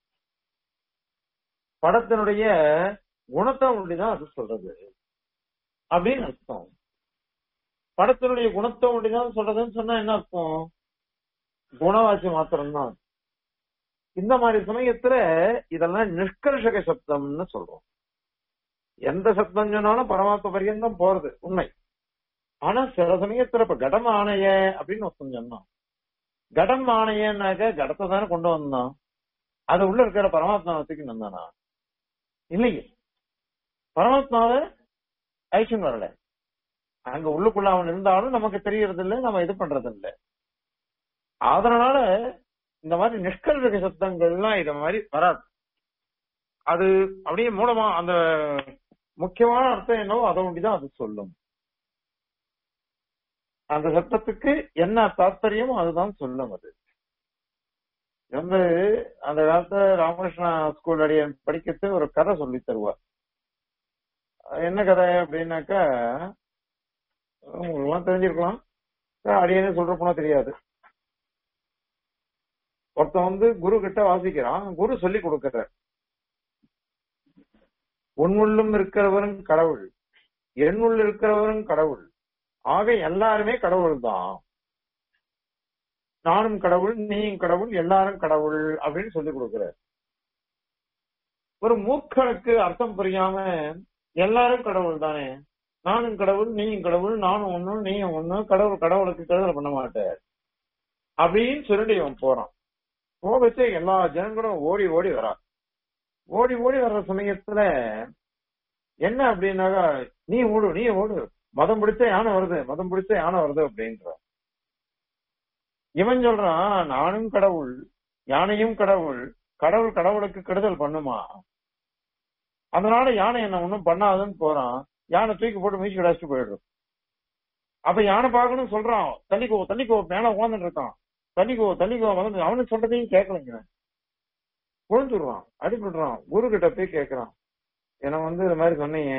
படத்தினுடைய குணத்தை ஒட்டிதான் அது சொல்றது அப்படின்னு அர்த்தம் படத்தினுடைய குணத்தை ஒட்டிதான் சொல்றதுன்னு சொன்னா என்ன அர்த்தம் குணவாசி மாத்திரம்தான் இந்த மாதிரி சமயத்துல இதெல்லாம் நிஷ்கர்ஷக சப்தம்னு சொல்றோம் எந்த சப்தம் சொன்னாலும் பரமாத்ம பரியந்தம் போறது உண்மை ஆனா சில சமயத்துல இப்ப கடம் ஆணைய அப்படின்னு ஒருத்தன் சொன்னான் கடம் ஆணையன்னாக்க கடத்தை தானே கொண்டு வந்தான் அது உள்ள இருக்கிற பரமாத்மாவத்துக்கு வந்தானா இல்லையே பரமாத்மாவை ஐஷன் வரல அங்க உள்ளுக்குள்ள அவன் இருந்தாலும் நமக்கு தெரியறது இல்லை நம்ம இது பண்றது இல்லை அதனால இந்த மாதிரி நிஷ்கல்விக சப்தங்கள்லாம் இத மாதிரி வராது அது அப்படியே மூலமா அந்த முக்கியமான அர்த்தம் என்னவோ அதை ஒண்டிதான் அது சொல்லும் அந்த சப்தத்துக்கு என்ன தாத்பரியமோ அதுதான் சொல்லும் அது வந்து அந்த காலத்துல ராமகிருஷ்ணா ஸ்கூல் அடிய படிக்கிறது ஒரு கதை சொல்லி தருவார் என்ன கதை அப்படின்னாக்கா உங்களுக்கு எல்லாம் தெரிஞ்சிருக்கலாம் அடியனே சொல்ற போனா தெரியாது ஒருத்தன் வந்து குரு கிட்ட வாசிக்கிறான் குரு சொல்லி கொடுக்கிறார் உன்னுள்ளும் இருக்கிறவரும் கடவுள் என்னுள் இருக்கிறவரும் கடவுள் ஆக எல்லாருமே கடவுள் தான் நானும் கடவுள் நீயும் கடவுள் எல்லாரும் கடவுள் அப்படின்னு சொல்லி கொடுக்கிறார் ஒரு மூர்க்கனுக்கு அர்த்தம் புரியாம எல்லாரும் கடவுள் தானே நானும் கடவுள் நீயும் கடவுள் நானும் ஒண்ணு நீயும் ஒண்ணு கடவுள் கடவுளுக்கு கருதல் பண்ண மாட்டார் அப்படின்னு சொல்லிட்டு இவன் போறான் போகச்சு எல்லா ஜனங்களும் ஓடி ஓடி வரா ஓடி ஓடி வர்ற சமயத்துல என்ன அப்படின்னாக்கா நீ ஓடு நீ ஓடு மதம் பிடிச்ச யானை வருது மதம் பிடிச்ச யானை வருது அப்படின்ற இவன் சொல்றான் நானும் கடவுள் யானையும் கடவுள் கடவுள் கடவுளுக்கு கெடுதல் பண்ணுமா அதனால யானை என்ன ஒண்ணும் பண்ணாதுன்னு போறான் யானை தூக்கி போட்டு மீச்சு கிடாச்சிட்டு போயிடுறோம் அப்ப யானை பார்க்கணும் சொல்றான் தள்ளிக்கோ தள்ளிக்கோ மேல உட்காந்துட்டு இருக்கான் தள்ளிக்கோ தள்ளிக்கோ வந்து அவனுக்கு சொல்றதையும் கேட்கலைங்க விழுந்துடுறான் அடிபடுறான் குரு கிட்ட போய் கேட்கறான் ஏன்னா வந்து இது மாதிரி சொன்னீங்க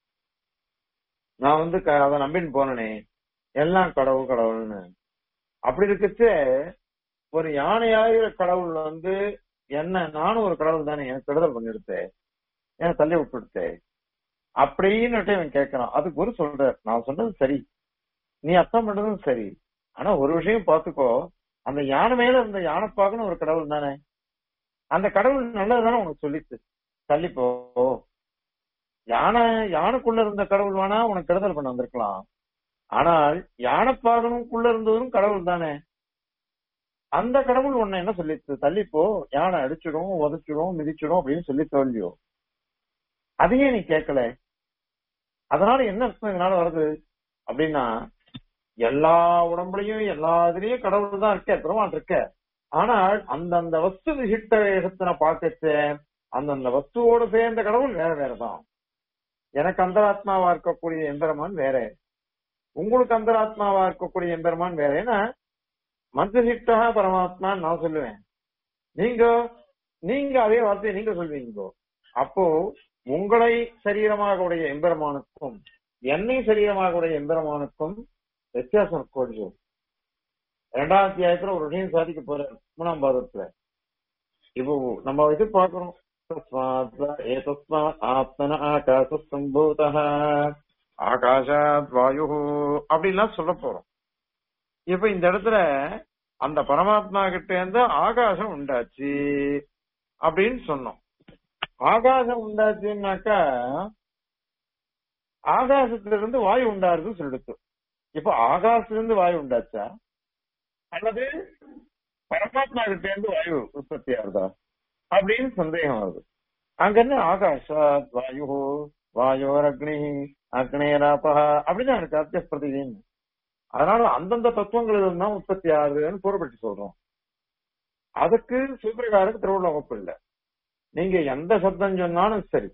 நான் வந்து க- அதை நம்பின்னு போனனே எல்லாம் கடவுள் கடவுள்னு அப்படி இருக்கச்சு ஒரு யானையாகிற கடவுள் வந்து என்ன நானும் ஒரு கடவுள் தானே எனக்கு கெடுதல் பண்ணிடுத்தே எனக்கு தள்ளி விட்டுடுத்தே அப்படின்னுட்டு இவன் கேட்கறான் அது குரு சொல்ற நான் சொன்னது சரி நீ அர்த்தம் பண்றதும் சரி ஆனா ஒரு விஷயம் பாத்துக்கோ அந்த யானை மேல இருந்த யானை பார்க்கணும் ஒரு கடவுள் தானே அந்த கடவுள் நல்லது தானே உனக்கு சொல்லிச்சு தள்ளி போ யானை யானைக்குள்ள இருந்த கடவுள் வேணா உனக்கு கெடுதல் பண்ண வந்திருக்கலாம் ஆனால் யானைப்பாகனுக்குள்ள இருந்ததும் கடவுள் தானே அந்த கடவுள் உன்னை என்ன சொல்லிச்சு தள்ளிப்போ யானை அடிச்சிடும் உதச்சிடும் மிதிச்சிடும் அப்படின்னு சொல்லி தோல்வியோ அதையே நீ கேட்கல அதனால என்ன அர்த்தம் இதனால வருது அப்படின்னா எல்லா உடம்புலையும் எல்லா இதுலயும் கடவுள் தான் இருக்க பெருமாள் இருக்க ஆனால் அந்தந்த வஸ்து விசிட்ட வேகத்தின பார்க்கச்ச அந்தந்த வஸ்துவோடு சேர்ந்த கடவுள் வேற வேறதான் எனக்கு அந்தராத்மாவா இருக்கக்கூடிய எம்பெருமான் வேற உங்களுக்கு அந்தராத்மாவா இருக்கக்கூடிய எம்பெருமான் வேற ஏன்னா மந்திரிட்டா பரமாத்மா நான் சொல்லுவேன் நீங்க நீங்க அதே வார்த்தையை நீங்க சொல்வீங்க அப்போ உங்களை சரீரமாக உடைய எம்பெருமானுக்கும் என்னை சரீரமாக உடைய எம்பெருமானுக்கும் வித்தியாசம் கொஞ்சம் இரண்டாம் அத்தியாயத்துல ஒரு விஷயம் சாதிக்க போற மூணாம் பாதத்துல இப்போ நம்ம இது பாக்குறோம் ஆத்மன ஆகாச சம்பூத ஆகாஷாத் வாயு அப்படின்லாம் சொல்ல போறோம் இப்ப இந்த இடத்துல அந்த பரமாத்மா கிட்ட இருந்து ஆகாசம் உண்டாச்சு அப்படின்னு சொன்னோம் ஆகாசம் உண்டாச்சுன்னாக்கா ஆகாசத்துல இருந்து வாயு உண்டாருன்னு சொல்லிடுச்சு இப்ப ஆகாசத்துல இருந்து வாயு உண்டாச்சா அல்லது பரமாத்மா கிட்ட இருந்து வாயு உற்பத்தி ஆகுதா அப்படின்னு சந்தேகம் வருது அங்க என்ன ஆகாஷாத் வாயு வாயோர் அக்னி அக்னேராபா அப்படிதான் இருக்கு அத்திய பிரதிதின்னு அதனால அந்தந்த தத்துவங்கள் இருந்தா உற்பத்தி ஆகுதுன்னு கூறப்பட்டு சொல்றோம் அதுக்கு சூப்பிரகாருக்கு திருவிழா வகுப்பு இல்லை நீங்க எந்த சப்தம் சொன்னாலும் சரி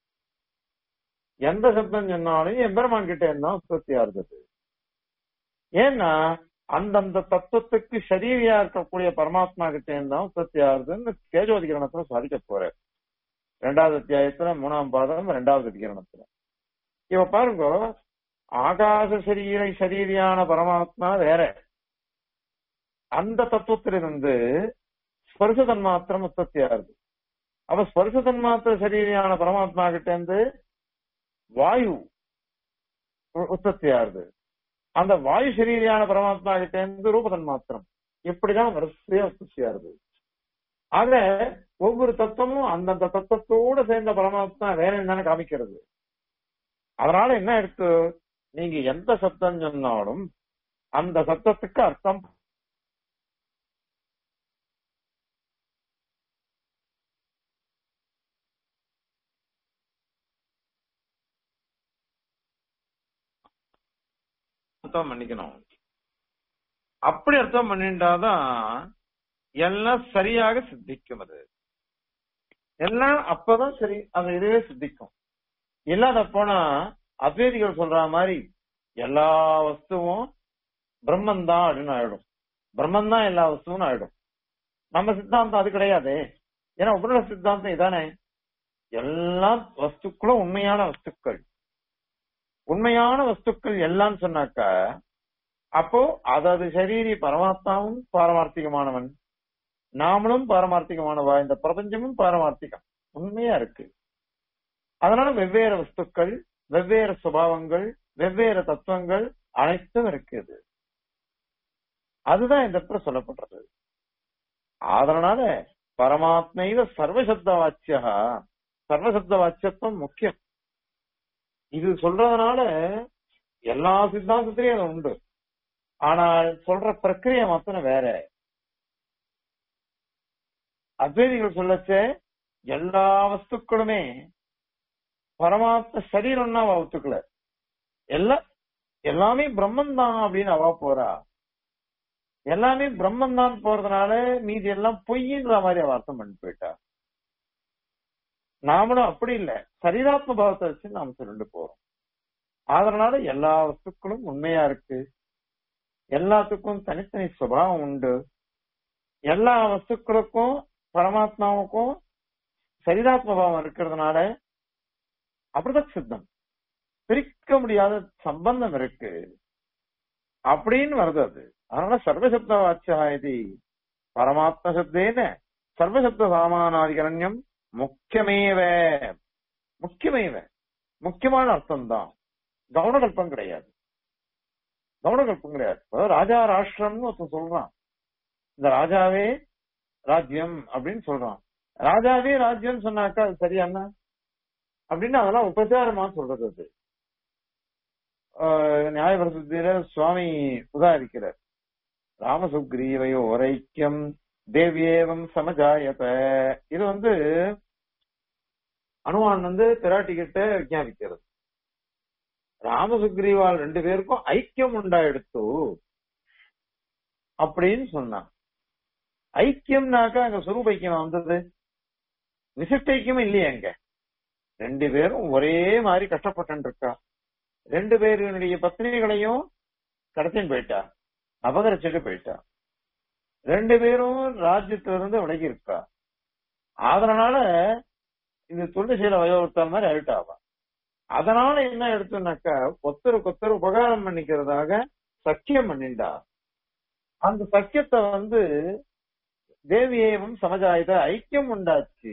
எந்த சப்தம் சொன்னாலும் எம்பெருமான் கிட்ட இருந்தா உற்பத்தி ஆகுது ஏன்னா அந்தந்த தத்துவத்துக்கு சரீரியா இருக்கக்கூடிய பரமாத்மா கிட்ட இருந்தா உற்பத்தி ஆகுதுன்னு கேஜோதிகரணத்துல சாதிக்க போறார் ரெண்டாவது அத்தியாயத்துல மூணாம் பாதம் ரெண்டாவது அதிகரணத்துல இவ பாருங்க ஆகாச சரீர சரீரியான பரமாத்மா வேற அந்த தத்துவத்திலிருந்து ஸ்பர்ச தன்மாத்திரம் உற்பத்தி ஆகுது அப்ப ஸ்பர்ச தன்மாத்திர சரீரியான பரமாத்மா கிட்ட இருந்து வாயு உற்பத்தி ஆகுது அந்த வாயு சரீரியான பரமாத்மா கிட்ட இருந்து ரூப தன்மாத்திரம் இப்படிதான் வரிசையா உற்பத்தி ஆகுது ஆக ஒவ்வொரு தத்துவமும் அந்தந்த தத்துவத்தோட சேர்ந்த பரமாத்மா வேற என்னன்னு காமிக்கிறது அதனால என்ன இருக்கு நீங்க எந்த சப்தம் சொன்னாலும் அந்த சப்தத்துக்கு அர்த்தம் அர்த்தம் பண்ணிக்கணும் அப்படி அர்த்தம் பண்ணிட்டாதான் எல்லாம் சரியாக சித்திக்கும் அது எல்லாம் அப்பதான் சரி அந்த இதுவே சித்திக்கும் இல்லாத போனா அத்வைதிகள் சொல்ற மாதிரி எல்லா வஸ்துவும் பிரம்மன் தான் அப்படின்னு ஆயிடும் பிரம்மன் தான் எல்லா வஸ்துவும் ஆயிடும் நம்ம சித்தாந்தம் அது கிடையாது ஏன்னா உபநிட சித்தாந்தம் இதானே எல்லா வஸ்துக்களும் உண்மையான வஸ்துக்கள் உண்மையான வஸ்துக்கள் எல்லாம் சொன்னாக்க அப்போ அதாவது சரீரி பரமாத்மாவும் பாரமார்த்திகமானவன் நாமளும் பாரமார்த்திகமானவா இந்த பிரபஞ்சமும் பாரமார்த்திகம் உண்மையா இருக்கு அதனால வெவ்வேறு வஸ்துக்கள் வெவ்வேறு சுபாவங்கள் வெவ்வேறு தத்துவங்கள் அனைத்தும் இருக்குது அதுதான் இந்த இடத்துல சொல்லப்படுறது அதனால பரமாத்மைவ சர்வசப்த வாச்சியா சர்வசப்த வாச்சியத்துவம் முக்கியம் இது சொல்றதுனால எல்லா சித்தாந்தத்திலையும் அது உண்டு ஆனால் சொல்ற பிரக்கிரியை மாத்திரம் வேற அத்வைதிகள் சொல்லச்சே எல்லா வஸ்துக்களுமே பரமாத்ம சரீரம்னா அவ ஒத்துக்கல எல்லாம் எல்லாமே பிரம்மன் தான் அப்படின்னு அவ போறா எல்லாமே பிரம்மன் தான் போறதுனால மீதி எல்லாம் பொய்ன்ற மாதிரி அவ அர்த்தம் பண்ணி போயிட்டா நாமளும் அப்படி இல்ல சரீராத்ம பாவத்தை வச்சு நாம சொல்லிட்டு போறோம் அதனால எல்லா வஸ்துக்களும் உண்மையா இருக்கு எல்லாத்துக்கும் தனித்தனி சுபாவம் உண்டு எல்லா வஸ்துக்களுக்கும் பரமாத்மாவுக்கும் சரீராத்ம பாவம் இருக்கிறதுனால அப்படிதான் சித்தம் பிரிக்க முடியாத சம்பந்தம் இருக்கு அப்படின்னு வருது அது அதனால சர்வசப்த வாச்சியா இது பரமாத்ம சப்தேன சர்வசப்த சாமானாதிகரண்யம் முக்கியமேவ முக்கியமேவ முக்கியமான அர்த்தம் தான் கவனகல்பம் கிடையாது கவனகல்பம் கிடையாது அதாவது ராஜா ராஷ்டிரம்னு ஒருத்தன் சொல்றான் இந்த ராஜாவே ராஜ்யம் அப்படின்னு சொல்றான் ராஜாவே ராஜ்யம் சொன்னாக்கா அது சரியானா அப்படின்னு அதெல்லாம் உபச்சாரமா சொல்றது அது ஆஹ் நியாயபிரசித்தியில சுவாமி உதாரிக்கிறார் ராமசுக்ரீவையோ ஐக்கியம் தேவியேவம் சமஜாயத இது வந்து அனுமான் வந்து பிராட்டிகிட்ட விஞ்ஞாபிக்கிறது ராமசுக்ரீவால் ரெண்டு பேருக்கும் ஐக்கியம் உண்டாயிடுத்து அப்படின்னு சொன்னான் ஐக்கியம்னாக்கா அங்க சுரூப ஐக்கியம் வந்தது விசிஷ்ட ஐக்கியம் இல்லையே அங்க ரெண்டு பேரும் ஒரே மாதிரி கஷ்டப்பட்டு இருக்கா ரெண்டு பேருடைய பத்னிகளையும் கடத்தின்னு போயிட்டா அபகரிச்சுட்டு போயிட்டா ரெண்டு பேரும் ராஜ்யத்துல இருந்து விலகி இருக்கா அதனால இந்த துளசியில வயோவர்த்தால் மாதிரி ஆயிட்டாவா அதனால என்ன எடுத்தோம்னாக்கா ஒத்தருக்கு ஒத்தர் உபகாரம் பண்ணிக்கிறதாக சக்கியம் பண்ணிண்டா அந்த சக்கியத்தை வந்து தேவியேவம் சமஜாயுத ஐக்கியம் உண்டாச்சு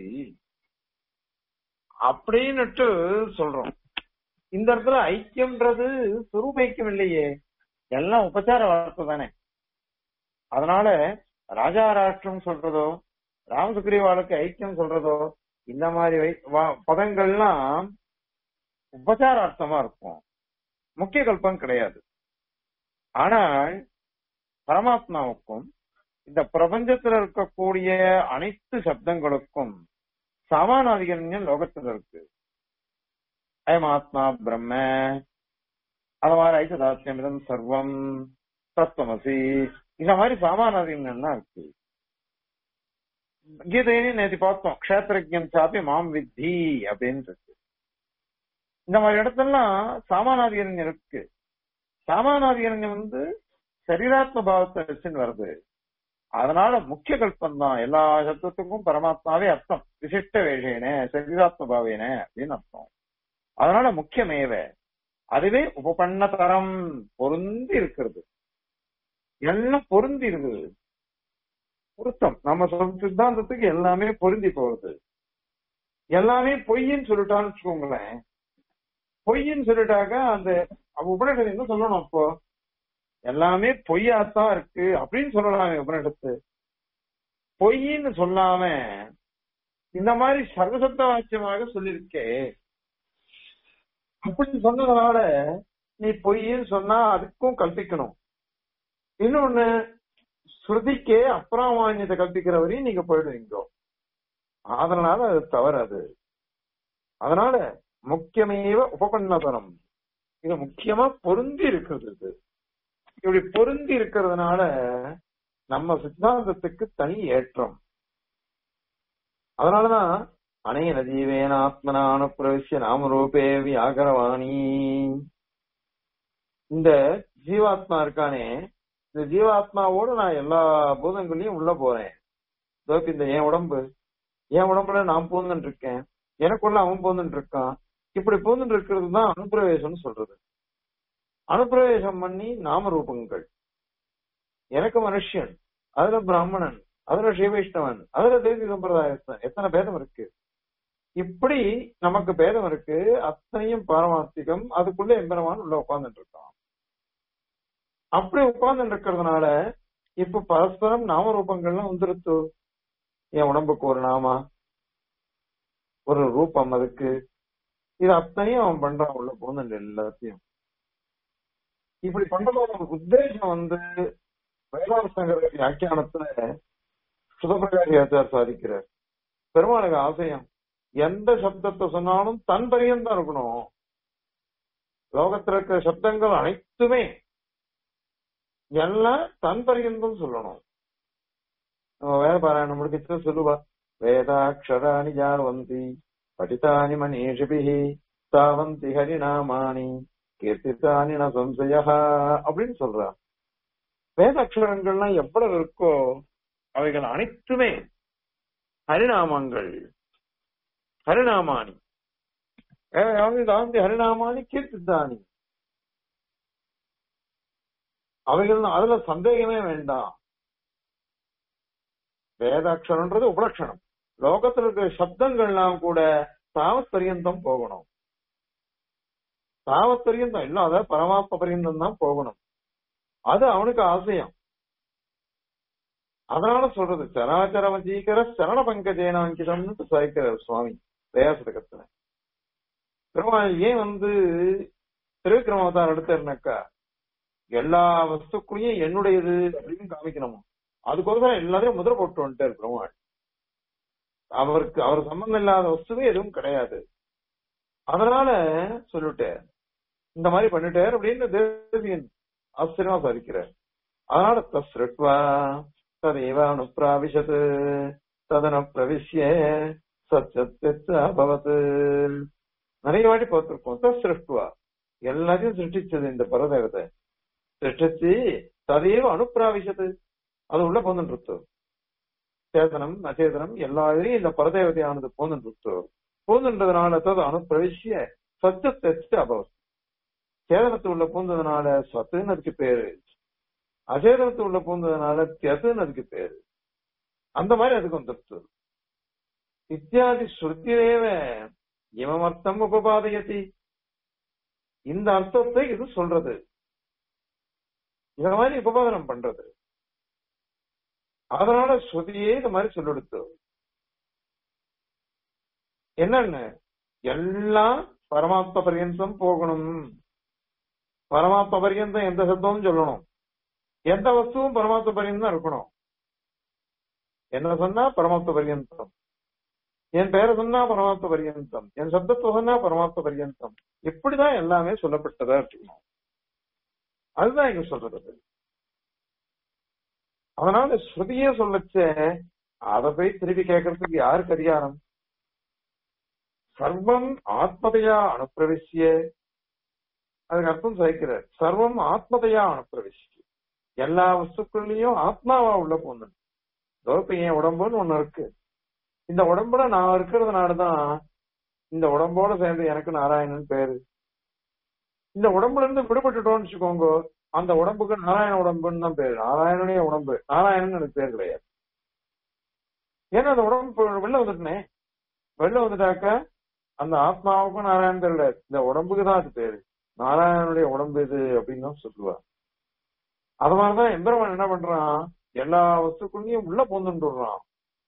அப்படின்னுட்டு சொல்றோம் இந்த இடத்துல ஐக்கியம்ன்றது சுரூப ஐக்கியம் இல்லையே எல்லாம் உபச்சார வளர்ப்பு தானே அதனால ராஜா ராஷ்டிரம் சொல்றதோ ராமசுக்ரீவாளுக்கு ஐக்கியம் சொல்றதோ இந்த மாதிரி வை- வா- பதங்கள்லாம் உபச்சாரார்த்தமா இருக்கும் முக்கிய கல்பம் கிடையாது ஆனால் பரமாத்மாவுக்கும் இந்த பிரபஞ்சத்துல இருக்கக்கூடிய அனைத்து சப்தங்களுக்கும் சமானாதிகரண்யம் லோகத்துல இருக்கு அயம் ஆத்மா பிரம்ம அது மாதிரி ஐசதாத்தியமிதம் சர்வம் தத்துவமசி இந்த மாதிரி சாமானாதிகரண்யம்லாம் இருக்கு கீதையிலையும் நேற்று பார்த்தோம் கஷேத்திரஜம் சாப்பி மாம் வித்தி அப்படின்னு இருக்கு இந்த மாதிரி இடத்துலாம் சாமானாதிகரண்யம் இருக்கு சாமானாதிகரண்யம் வந்து சரீராத்ம பாவத்தை வச்சுன்னு வருது அதனால முக்கிய கல்பம் தான் எல்லா சப்தத்துக்கும் பரமாத்மாவே அர்த்தம் விசிஷ்ட வேஷேன சரீராத்ம பாவேன அப்படின்னு அர்த்தம் அதனால முக்கியமேவ அதுவே உபபண்ண தரம் பொருந்தி இருக்கிறது எல்லாம் பொருந்தி இருக்குது பொருத்தம் நம்ம சொல் சித்தாந்தத்துக்கு எல்லாமே பொருந்தி போகுது எல்லாமே பொய்ன்னு சொல்லிட்டான்னு வச்சுக்கோங்களேன் பொய்ன்னு சொல்லிட்டாக்க அந்த உபநிஷம் என்ன சொல்லணும் அப்போ எல்லாமே பொய்யாத்தான் இருக்கு அப்படின்னு சொல்லலாமே உபநிடத்து பொய்ன்னு சொல்லாம இந்த மாதிரி சர்வசத்த வாக்கியமாக சொல்லியிருக்கே அப்படின்னு சொன்னதுனால நீ பொய்ன்னு சொன்னா அதுக்கும் கல்பிக்கணும் இன்னொன்னு ஸ்ருதிக்கே அப்ராமான்யத்தை கல்பிக்கிற வரையும் நீங்க போயிடுவீங்க அதனால அது தவறு அது அதனால முக்கியமேவ உபபன்னபரம் இது முக்கியமா பொருந்தி இருக்கிறது இது இப்படி பொருந்தி இருக்கிறதுனால நம்ம சித்தாந்தத்துக்கு தனி ஏற்றம் அதனாலதான் அனைன ஜீவேன ஆத்மனா அனுப்பிரவிசிய நாமரூபே வியாகரவாணி இந்த ஜீவாத்மா இருக்கானே இந்த ஜீவாத்மாவோட நான் எல்லா பூதங்களையும் உள்ள போறேன் இதோ இப்ப இந்த என் உடம்பு என் உடம்புல நான் பூந்துட்டு இருக்கேன் எனக்குள்ள அவன் பூந்துட்டு இருக்கான் இப்படி பூந்துட்டு இருக்கிறது தான் அனுப்பிரவேசம்னு சொல்றது அனுப்பிரவேசம் பண்ணி நாம ரூபங்கள் எனக்கு மனுஷன் அதுல பிராமணன் அதுல ஸ்ரீவைஷ்ணவன் அதுல தேவி சம்பிரதாயஸ்தன் எத்தனை பேதம் இருக்கு இப்படி நமக்கு பேதம் இருக்கு அத்தனையும் பாரமார்த்திகம் அதுக்குள்ள எம்பெருமான் உள்ள உட்கார்ந்துட்டு இருக்கான் அப்படி உட்கார்ந்துட்டு இருக்கிறதுனால இப்ப பரஸ்பரம் நாம ரூபங்கள்லாம் வந்துருத்து என் உடம்புக்கு ஒரு நாமா ஒரு ரூபம் அதுக்கு இது அத்தனையும் அவன் பண்றான் உள்ள போகுது எல்லாத்தையும் இப்படி பண்றதோட உத்தேசம் வந்து வேதாந்த சங்கர வியாக்கியானத்துல சுதபிரகாஷ் ஆச்சார் சாதிக்கிறார் பெருமாளுக்கு ஆசையம் எந்த சப்தத்தை சொன்னாலும் தன் பரியம் தான் இருக்கணும் லோகத்துல இருக்கிற சப்தங்கள் அனைத்துமே எல்லாம் தன் பரியந்தம் சொல்லணும் நம்ம வேத பாராயணம் முடிக்கிட்டு சொல்லுவா வேதாட்சராணி ஜாவந்தி படித்தானி மனீஷிபிஹி தாவந்தி ஹரிநாமானி கீர்த்தித்தானி ந சம்சயா அப்படின்னு சொல்றா வேத அக்ஷரங்கள்லாம் எவ்வளவு இருக்கோ அவைகள் அனைத்துமே ஹரிநாமங்கள் ஹரிநாமானி தாந்தி ஹரிநாமானி கீர்த்தித்தானி அவைகள் அதுல சந்தேகமே வேண்டாம் வேதாட்சரம்ன்றது உபலட்சணம் லோகத்துல இருக்கிற சப்தங்கள்லாம் கூட தாவத் பரியந்தம் போகணும் தாவத் பரியந்தம் இல்ல அத பரமாத்ம பரியந்தம் தான் போகணும் அது அவனுக்கு ஆசையம் அதனால சொல்றது சராச்சர வஞ்சீகர சரண பங்கஜேன அங்கிதம்னு சாய்க்கிறார் சுவாமி தயாசதகத்துல பெருமாள் ஏன் வந்து திருவிக்ரம அவதாரம் எடுத்தாருனாக்கா எல்லா வஸ்துக்குள்ளேயும் என்னுடையது அப்படின்னு காமிக்கணும் அதுக்கோசரம் எல்லாத்தையும் முதிரை போட்டு வந்துட்டார் பெருமாள் அவருக்கு அவர் சம்பந்தம் இல்லாத வஸ்துவே எதுவும் கிடையாது அதனால சொல்லிட்டார் இந்த மாதிரி பண்ணிட்டார் அப்படின்னு தேசியன் ஆச்சரியமா சாதிக்கிறார் அதனால தஸ்ருட்வா ததேவ அனுப்பிராவிஷத் ததன பிரவிஷ்ய சச்சத்து அபவத் நிறைய வாட்டி பார்த்திருக்கோம் தஸ்ருட்வா எல்லாத்தையும் சிருஷ்டிச்சது இந்த பரதேவத்தை சிருஷ்டிச்சு ததேவ அனுப்பிராவிஷத்து அது உள்ள போந்துட்டு சேதனம் அச்சேதனம் எல்லா இதுலயும் இந்த பரதேவதையானது போந்துட்டு பூந்துன்றதுனால தது அனுப்பிரவிஷ்ய சத்து தெச்சு அபவத் சேதனத்து உள்ள பூந்ததுனால சத்துன்னு அதுக்கு பேரு அசேதனத்து உள்ள பூந்ததுனால தியதுன்னு அதுக்கு பேரு அந்த மாதிரி அதுக்கு வந்துருச்சு இத்தியாதி ஸ்ருதியேவ இமமர்த்தம் உபபாதயதி இந்த அர்த்தத்தை இது சொல்றது இத மாதிரி உபபாதனம் பண்றது அதனால ஸ்ருதியே இந்த மாதிரி சொல்லெடுத்து என்னன்னு எல்லாம் பரமாத்ம பரியந்தம் போகணும் பரமாத்ம பரியந்தம் எந்த சத்தமும் சொல்லணும் எந்த வஸ்துவும் பரமாத்ம பரியந்தம் இருக்கணும் என்ன சொன்னா பரமாத்ம பரியந்தம் என் பெயரை சொன்னா பரமாத்ம பரியந்தம் என் சப்தத்தை சொன்னா பரமாத்ம பரியந்தம் இப்படிதான் எல்லாமே சொல்லப்பட்டதா இருக்கணும் அதுதான் இங்க சொல்றது அதனால ஸ்ருதியே சொல்லச்ச அதை போய் திருப்பி கேட்கறதுக்கு யாருக்கு அதிகாரம் சர்வம் ஆத்மதையா அனுப்பிரவிசிய அதுக்கு அர்த்தம் சகிக்கிறார் சர்வம் ஆத்மதையா அனுப்பிரவிசிய எல்லா வஸ்துக்கள்லயும் ஆத்மாவா உள்ள போகணும் இப்ப என் உடம்புன்னு ஒண்ணு இருக்கு இந்த உடம்புல நான் இருக்கிறதுனாலதான் இந்த உடம்போட சேர்ந்து எனக்கு நாராயணன் பேரு இந்த உடம்புல இருந்து விடுபட்டுட்டோம்னு வச்சுக்கோங்க அந்த உடம்புக்கு நாராயண உடம்புன்னு தான் பேரு நாராயணனே உடம்பு நாராயணன் எனக்கு பேர் கிடையாது ஏன்னா அந்த உடம்பு வெளில வந்துட்டனே வெளில வந்துட்டாக்க அந்த ஆத்மாவுக்கும் நாராயணன் பேர் கிடையாது இந்த உடம்புக்கு தான் அது பேரு நாராயணனுடைய உடம்பு இது அப்படின்னு தான் சொல்லுவா அது மாதிரிதான் எம்பெருமான் என்ன பண்றான் எல்லா வஸ்துக்குள்ளயும் உள்ள போந்துட்டுறான்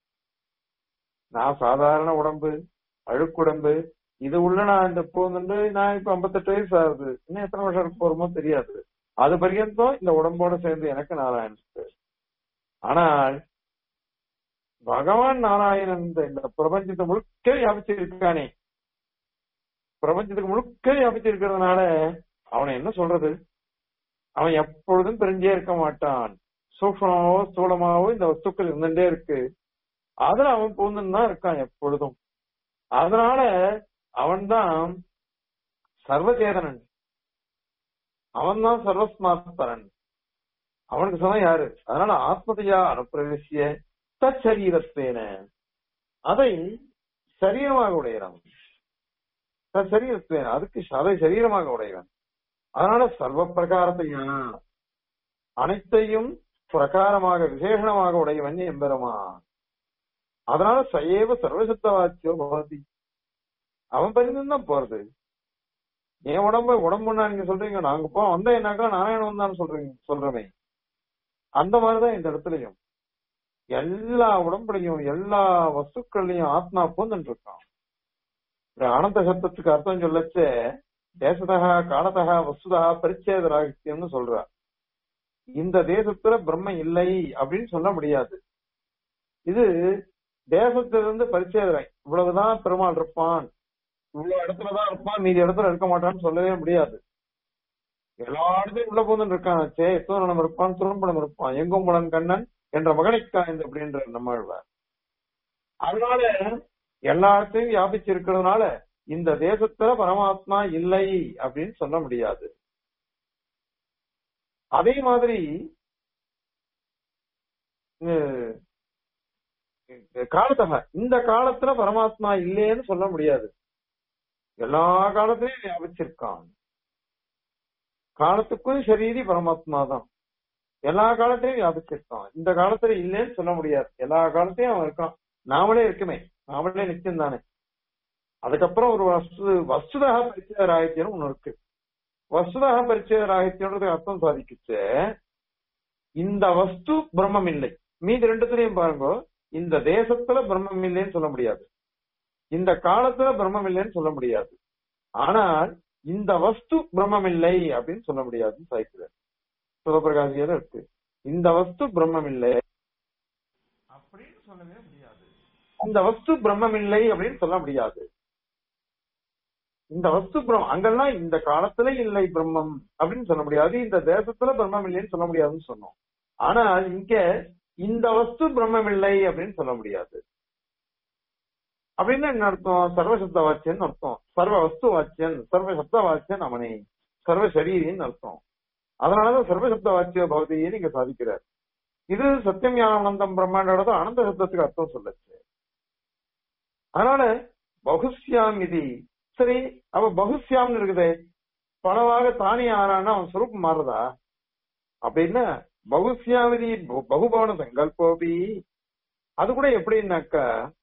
நான் சாதாரண உடம்பு அழுக்குடம்பு இது உள்ள நான் இந்த போந்துட்டு நான் இப்ப ஐம்பத்தெட்டு வயசு ஆகுது இன்னும் எத்தனை வருஷம் இருக்க போறோமோ தெரியாது அது பர்யந்தம் இந்த உடம்போட சேர்ந்து எனக்கு நாராயணன் ஆனால் பகவான் நாராயணன் இந்த இந்த பிரபஞ்சத்தை முழுக்க வியாபிச்சிருக்கானே பிரபஞ்சத்துக்கு முழுக்க வியாபிச்சிருக்கிறதுனால அவனை என்ன சொல்றது அவன் எப்பொழுதும் தெரிஞ்சே இருக்க மாட்டான் சூக்ஷமாவோ ஸ்தூலமாவோ இந்த வஸ்துக்கள் இருந்துட்டே இருக்கு அதுல அவன் பூந்துன்னு தான் இருக்கான் எப்பொழுதும் அதனால அவன்தான் சர்வச்சேதனன் அவன் தான் சர்வஸ்மாத்பரன் அவனுக்கு சொன்ன யாரு அதனால ஆத்மதையா அனுப்பிரவேசிய தச்சரீரத்தேன அதை சரீரமாக உடையறான் தச்சரீரத்தேன அதுக்கு அதை சரீரமாக உடையவன் அதனால சர்வ பிரகாரத்தையா அனைத்தையும் பிரகாரமாக விசேஷணமாக உடையவன் எம்பெருமா அதனால சயேவ சர்வசத்த வாக்கியோ பவதி அவன் பரிந்து தான் போறது என் உடம்பு உடம்புன்னா நீங்க சொல்றீங்க நாங்க போ வந்த என்னாக்கா நாராயணன் தான் சொல்றீங்க சொல்றமே அந்த மாதிரிதான் இந்த இடத்துலயும் எல்லா உடம்புலையும் எல்லா வஸ்துக்கள்லயும் ஆத்மா பூந்துட்டு இருக்கான் அனந்த சப்தத்துக்கு அர்த்தம் சொல்லச்ச தேசதா காலதா வஸ்துதா பரிச்சேத ராகித்யம்னு சொல்றா இந்த தேசத்துல பிரம்ம இல்லை அப்படின்னு சொல்ல முடியாது இது தேசத்திலிருந்து பரிச்சேதரை இவ்வளவுதான் பெருமாள் இருப்பான் இவ்வளவு இடத்துலதான் இருப்பான் மீதி இடத்துல இருக்க மாட்டான்னு சொல்லவே முடியாது எல்லா இடத்தையும் உள்ள போதுன்னு இருக்கான் சே தூரணம் இருப்பான் துரும்படம் இருப்பான் எங்கும் புலன் கண்ணன் என்ற மகனைக்காய்ந்து அப்படின்ற நம்மாழ்வார் அதனால எல்லா இடத்தையும் வியாபிச்சு இருக்கிறதுனால இந்த தேசத்துல பரமாத்மா இல்லை அப்படின்னு சொல்ல முடியாது அதே மாதிரி காலத்தக இந்த காலத்துல பரமாத்மா இல்லைன்னு சொல்ல முடியாது எல்லா காலத்திலையும் வியாபிச்சிருக்கான் காலத்துக்கும் சரீரி பரமாத்மா தான் எல்லா காலத்திலையும் வியாபிச்சிருக்கான் இந்த காலத்துல இல்லைன்னு சொல்ல முடியாது எல்லா காலத்தையும் அவன் இருக்கான் நாமளே இருக்குமே நாமளே நிச்சயம் தானே அதுக்கப்புறம் ஒரு வஸ்து வஸ்துதாக பரிச்சய ராகித்யம் ஒண்ணு இருக்கு வஸ்துதாக பரிச்சய ராகித்யம்ன்றது அர்த்தம் சாதிக்குச்சு இந்த வஸ்து பிரம்மம் இல்லை மீதி ரெண்டுத்திலையும் பாருங்க இந்த தேசத்துல பிரம்மம் இல்லைன்னு சொல்ல முடியாது இந்த காலத்துல பிரம்மம் இல்லைன்னு சொல்ல முடியாது ஆனால் இந்த வஸ்து பிரம்மம் இல்லை அப்படின்னு சொல்ல முடியாதுன்னு சாய்க்கிறார் சிவபிரகாசியர் இருக்கு இந்த வஸ்து பிரம்மம் இல்லை அப்படின்னு சொல்லவே முடியாது இந்த வஸ்து பிரம்மம் இல்லை அப்படின்னு சொல்ல முடியாது இந்த வஸ்து பிரம்மம் அங்கெல்லாம் இந்த காலத்துல இல்லை பிரம்மம் அப்படின்னு சொல்ல முடியாது இந்த தேசத்துல பிரம்மம் இல்லைன்னு சொல்ல முடியாதுன்னு சொன்னோம் ஆனால் இங்க இந்த வஸ்து பிரம்மம் இல்லை அப்படின்னு சொல்ல முடியாது அப்படின்னு என்ன அர்த்தம் சர்வசப்த வாக்கியன் அர்த்தம் சர்வ வஸ்து வாக்கியன் சர்வ சப்த வாக்கியன் அவனே சர்வ சரீரின்னு அர்த்தம் அதனாலதான் சர்வசப்த வாக்கிய பகுதியை நீங்க சாதிக்கிறார் இது சத்தியம் ஞானந்தம் பிரம்மாண்டோட அனந்த சப்தத்துக்கு அர்த்தம் சொல்லுச்சு அதனால பகுஸ்யாம் இது சரி அவ பகுஸ்யாம்னு இருக்குதே பலவாக தானே ஆறான்னா அவன் சுரூபம் மாறுதா அப்படின்னா பகுஸ்யாவிதி பகுபவன சங்கல்போபி அது கூட எப்படின்னாக்கா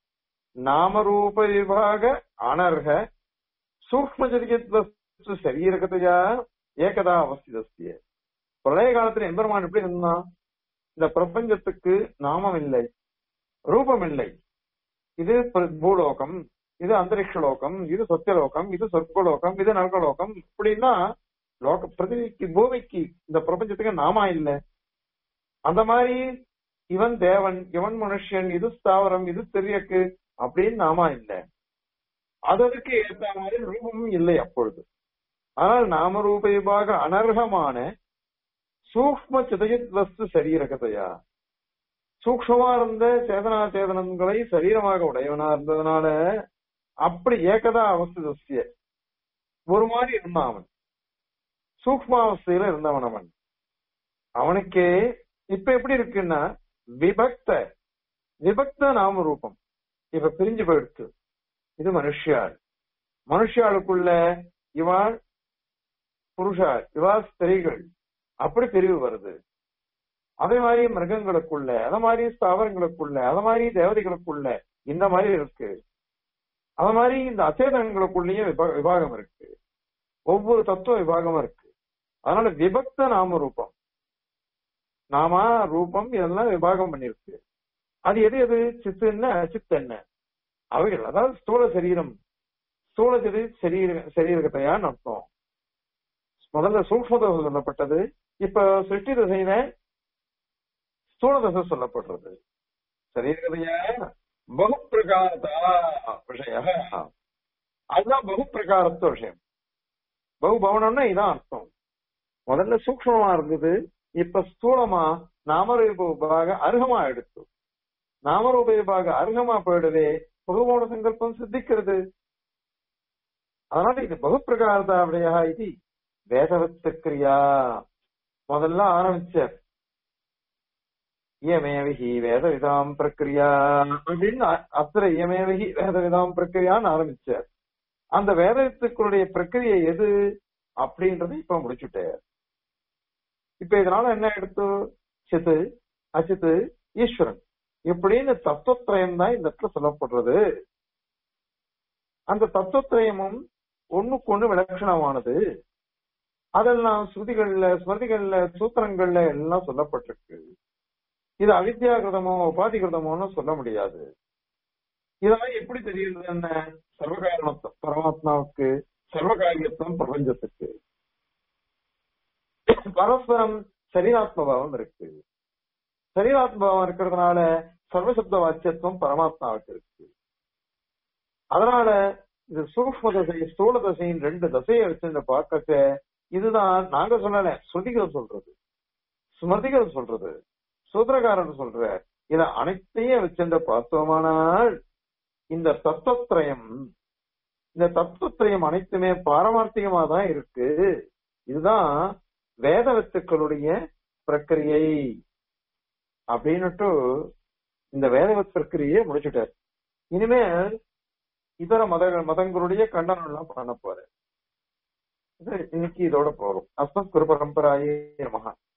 நாமரூப விபாக அனர்ஹ சூக்ம ஜதிகத்து சரீரகத்தையா ஏகதா அவஸ்திதஸ்திய பிரளய காலத்துல எம்பெருமான் எப்படி இருந்தான் இந்த பிரபஞ்சத்துக்கு நாமம் இல்லை ரூபம் இல்லை இது பூலோகம் இது அந்தரிக்ஷ லோகம் இது சத்தியலோகம் இது சொர்க்கலோகம் இது நரகலோகம் இப்படின்னா லோக பிரதிநிதிக்கு பூமிக்கு இந்த பிரபஞ்சத்துக்கு நாமா இல்லை அந்த மாதிரி இவன் தேவன் இவன் மனுஷன் இது ஸ்தாவரம் இது தெரியக்கு அப்படின்னு நாமா இல்லை அதற்கு ஏற்ற மாதிரி ரூபமும் இல்லை அப்பொழுது ஆனால் நாமரூபயமாக அனர்ஹமான சூக்ம சிதயித் வஸ்து சரீரகதையா சூக்ஷமா இருந்த சேதனா சேதனங்களை சரீரமாக உடையவனா இருந்ததுனால அப்படி ஏகதா அவஸ்திதஸ்ய ஒரு மாதிரி இருந்தான் அவன் சூக்மாவஸ்தையில இருந்தவன் அவன் அவனுக்கே இப்ப எப்படி இருக்குன்னா விபக்த விபக்த நாம ரூபம் இப்ப பிரிஞ்சு போயிடுச்சு இது மனுஷியாள் மனுஷியாளுக்குள்ள இவாள் புருஷாள் இவா ஸ்திரீகள் அப்படி பிரிவு வருது அதே மாதிரி மிருகங்களுக்குள்ள அத மாதிரி ஸ்தாவரங்களுக்குள்ள அத மாதிரி தேவதைகளுக்குள்ள இந்த மாதிரி இருக்கு அத மாதிரி இந்த அச்சேதனங்களுக்குள்ளேயும் விபாகம் இருக்கு ஒவ்வொரு தத்துவ விபாகமும் இருக்கு அதனால விபக்த நாம ரூபம் நாமா ரூபம் இதெல்லாம் விபாகம் பண்ணிருக்கு அது எது எது சித்து என்ன அச்சித் என்ன அவைகள் அதாவது ஸ்தூல சரீரம் ஸ்தூல சரி சரீர சரீரகத்தையான்னு அர்த்தம் முதல்ல சூக்ம தசை சொல்லப்பட்டது இப்ப சிருஷ்டி தசையில ஸ்தூல தசை சொல்லப்படுறது சரீரகதையா பகு பிரகாரதா விஷய அதுதான் பகு பிரகாரத்துவ விஷயம் பகு பவனம்னா இதான் அர்த்தம் முதல்ல சூக்மமா இருந்தது இப்ப ஸ்தூலமா நாமரூப விபாக அருகமா எடுத்து நாமரூப விபாக அருகமா போயிடுதே பகுபவன சங்கல்பம் சித்திக்கிறது அதனால இது பகு பிரகாரதாவுடைய இது வேதவத்து கிரியா முதல்ல ஆரம்பிச்சார் இயமேவகி வேதவிதாம் பிரக்கிரியா அப்படின்னு அத்திர இயமேவகி வேதவிதாம் பிரக்கிரியான்னு ஆரம்பிச்சார் அந்த வேதத்துக்களுடைய பிரக்கிரியை எது அப்படின்றத இப்ப முடிச்சுட்டார் இப்ப இதனால என்ன எடுத்து சித்து அச்சித்து ஈஸ்வரன் இப்படின்னு தத்துவத்திரயம் தான் இந்த இடத்துல சொல்லப்படுறது அந்த தத்துவத்திரயமும் ஒண்ணுக்கு ஒண்ணு விலட்சணமானது அதெல்லாம் ஸ்ருதிகள்ல ஸ்மிருதிகள்ல சூத்திரங்கள்ல எல்லாம் சொல்லப்பட்டிருக்கு இது அவித்யாகிருதமோ உபாதிகிருதமோன்னு சொல்ல முடியாது இதெல்லாம் எப்படி தெரியுது என்ன சர்வகாரணத்துவம் பரமாத்மாவுக்கு சர்வகாரியத்துவம் பிரபஞ்சத்துக்கு பரஸ்பரம் சரீராத்மபாவம் இருக்கு சரீராத்மபாவம் இருக்கிறதுனால சர்வசப்த வாக்கியத்துவம் பரமாத்மாவுக்கு இருக்கு அதனால இது சூக்ம தசை ஸ்தூல தசையின் ரெண்டு தசையை வச்சு இந்த பார்க்கச்ச இதுதான் நாங்க சொல்லல ஸ்ருதிகள் சொல்றது ஸ்மிருதிகள் சொல்றது சூத்திரக்காரன் சொல்ற இத அனைத்தையும் வச்சிருந்த பார்த்தோமானால் இந்த தத்துவத்திரயம் இந்த தத்துவத்திரயம் அனைத்துமே பாரமார்த்திகமா தான் இருக்கு இதுதான் வேத வித்துக்களுடைய பிரக்கிரியை அப்படின்னுட்டு இந்த வேதவத் பிரக்கிரியை முடிச்சுட்டார் இனிமேல் இதர மத மதங்களுடைய கண்டனம் எல்லாம் பண்ண போற இன்னைக்கு இதோட போறோம் அஸ்மத் குரு பரம்பராயே மகா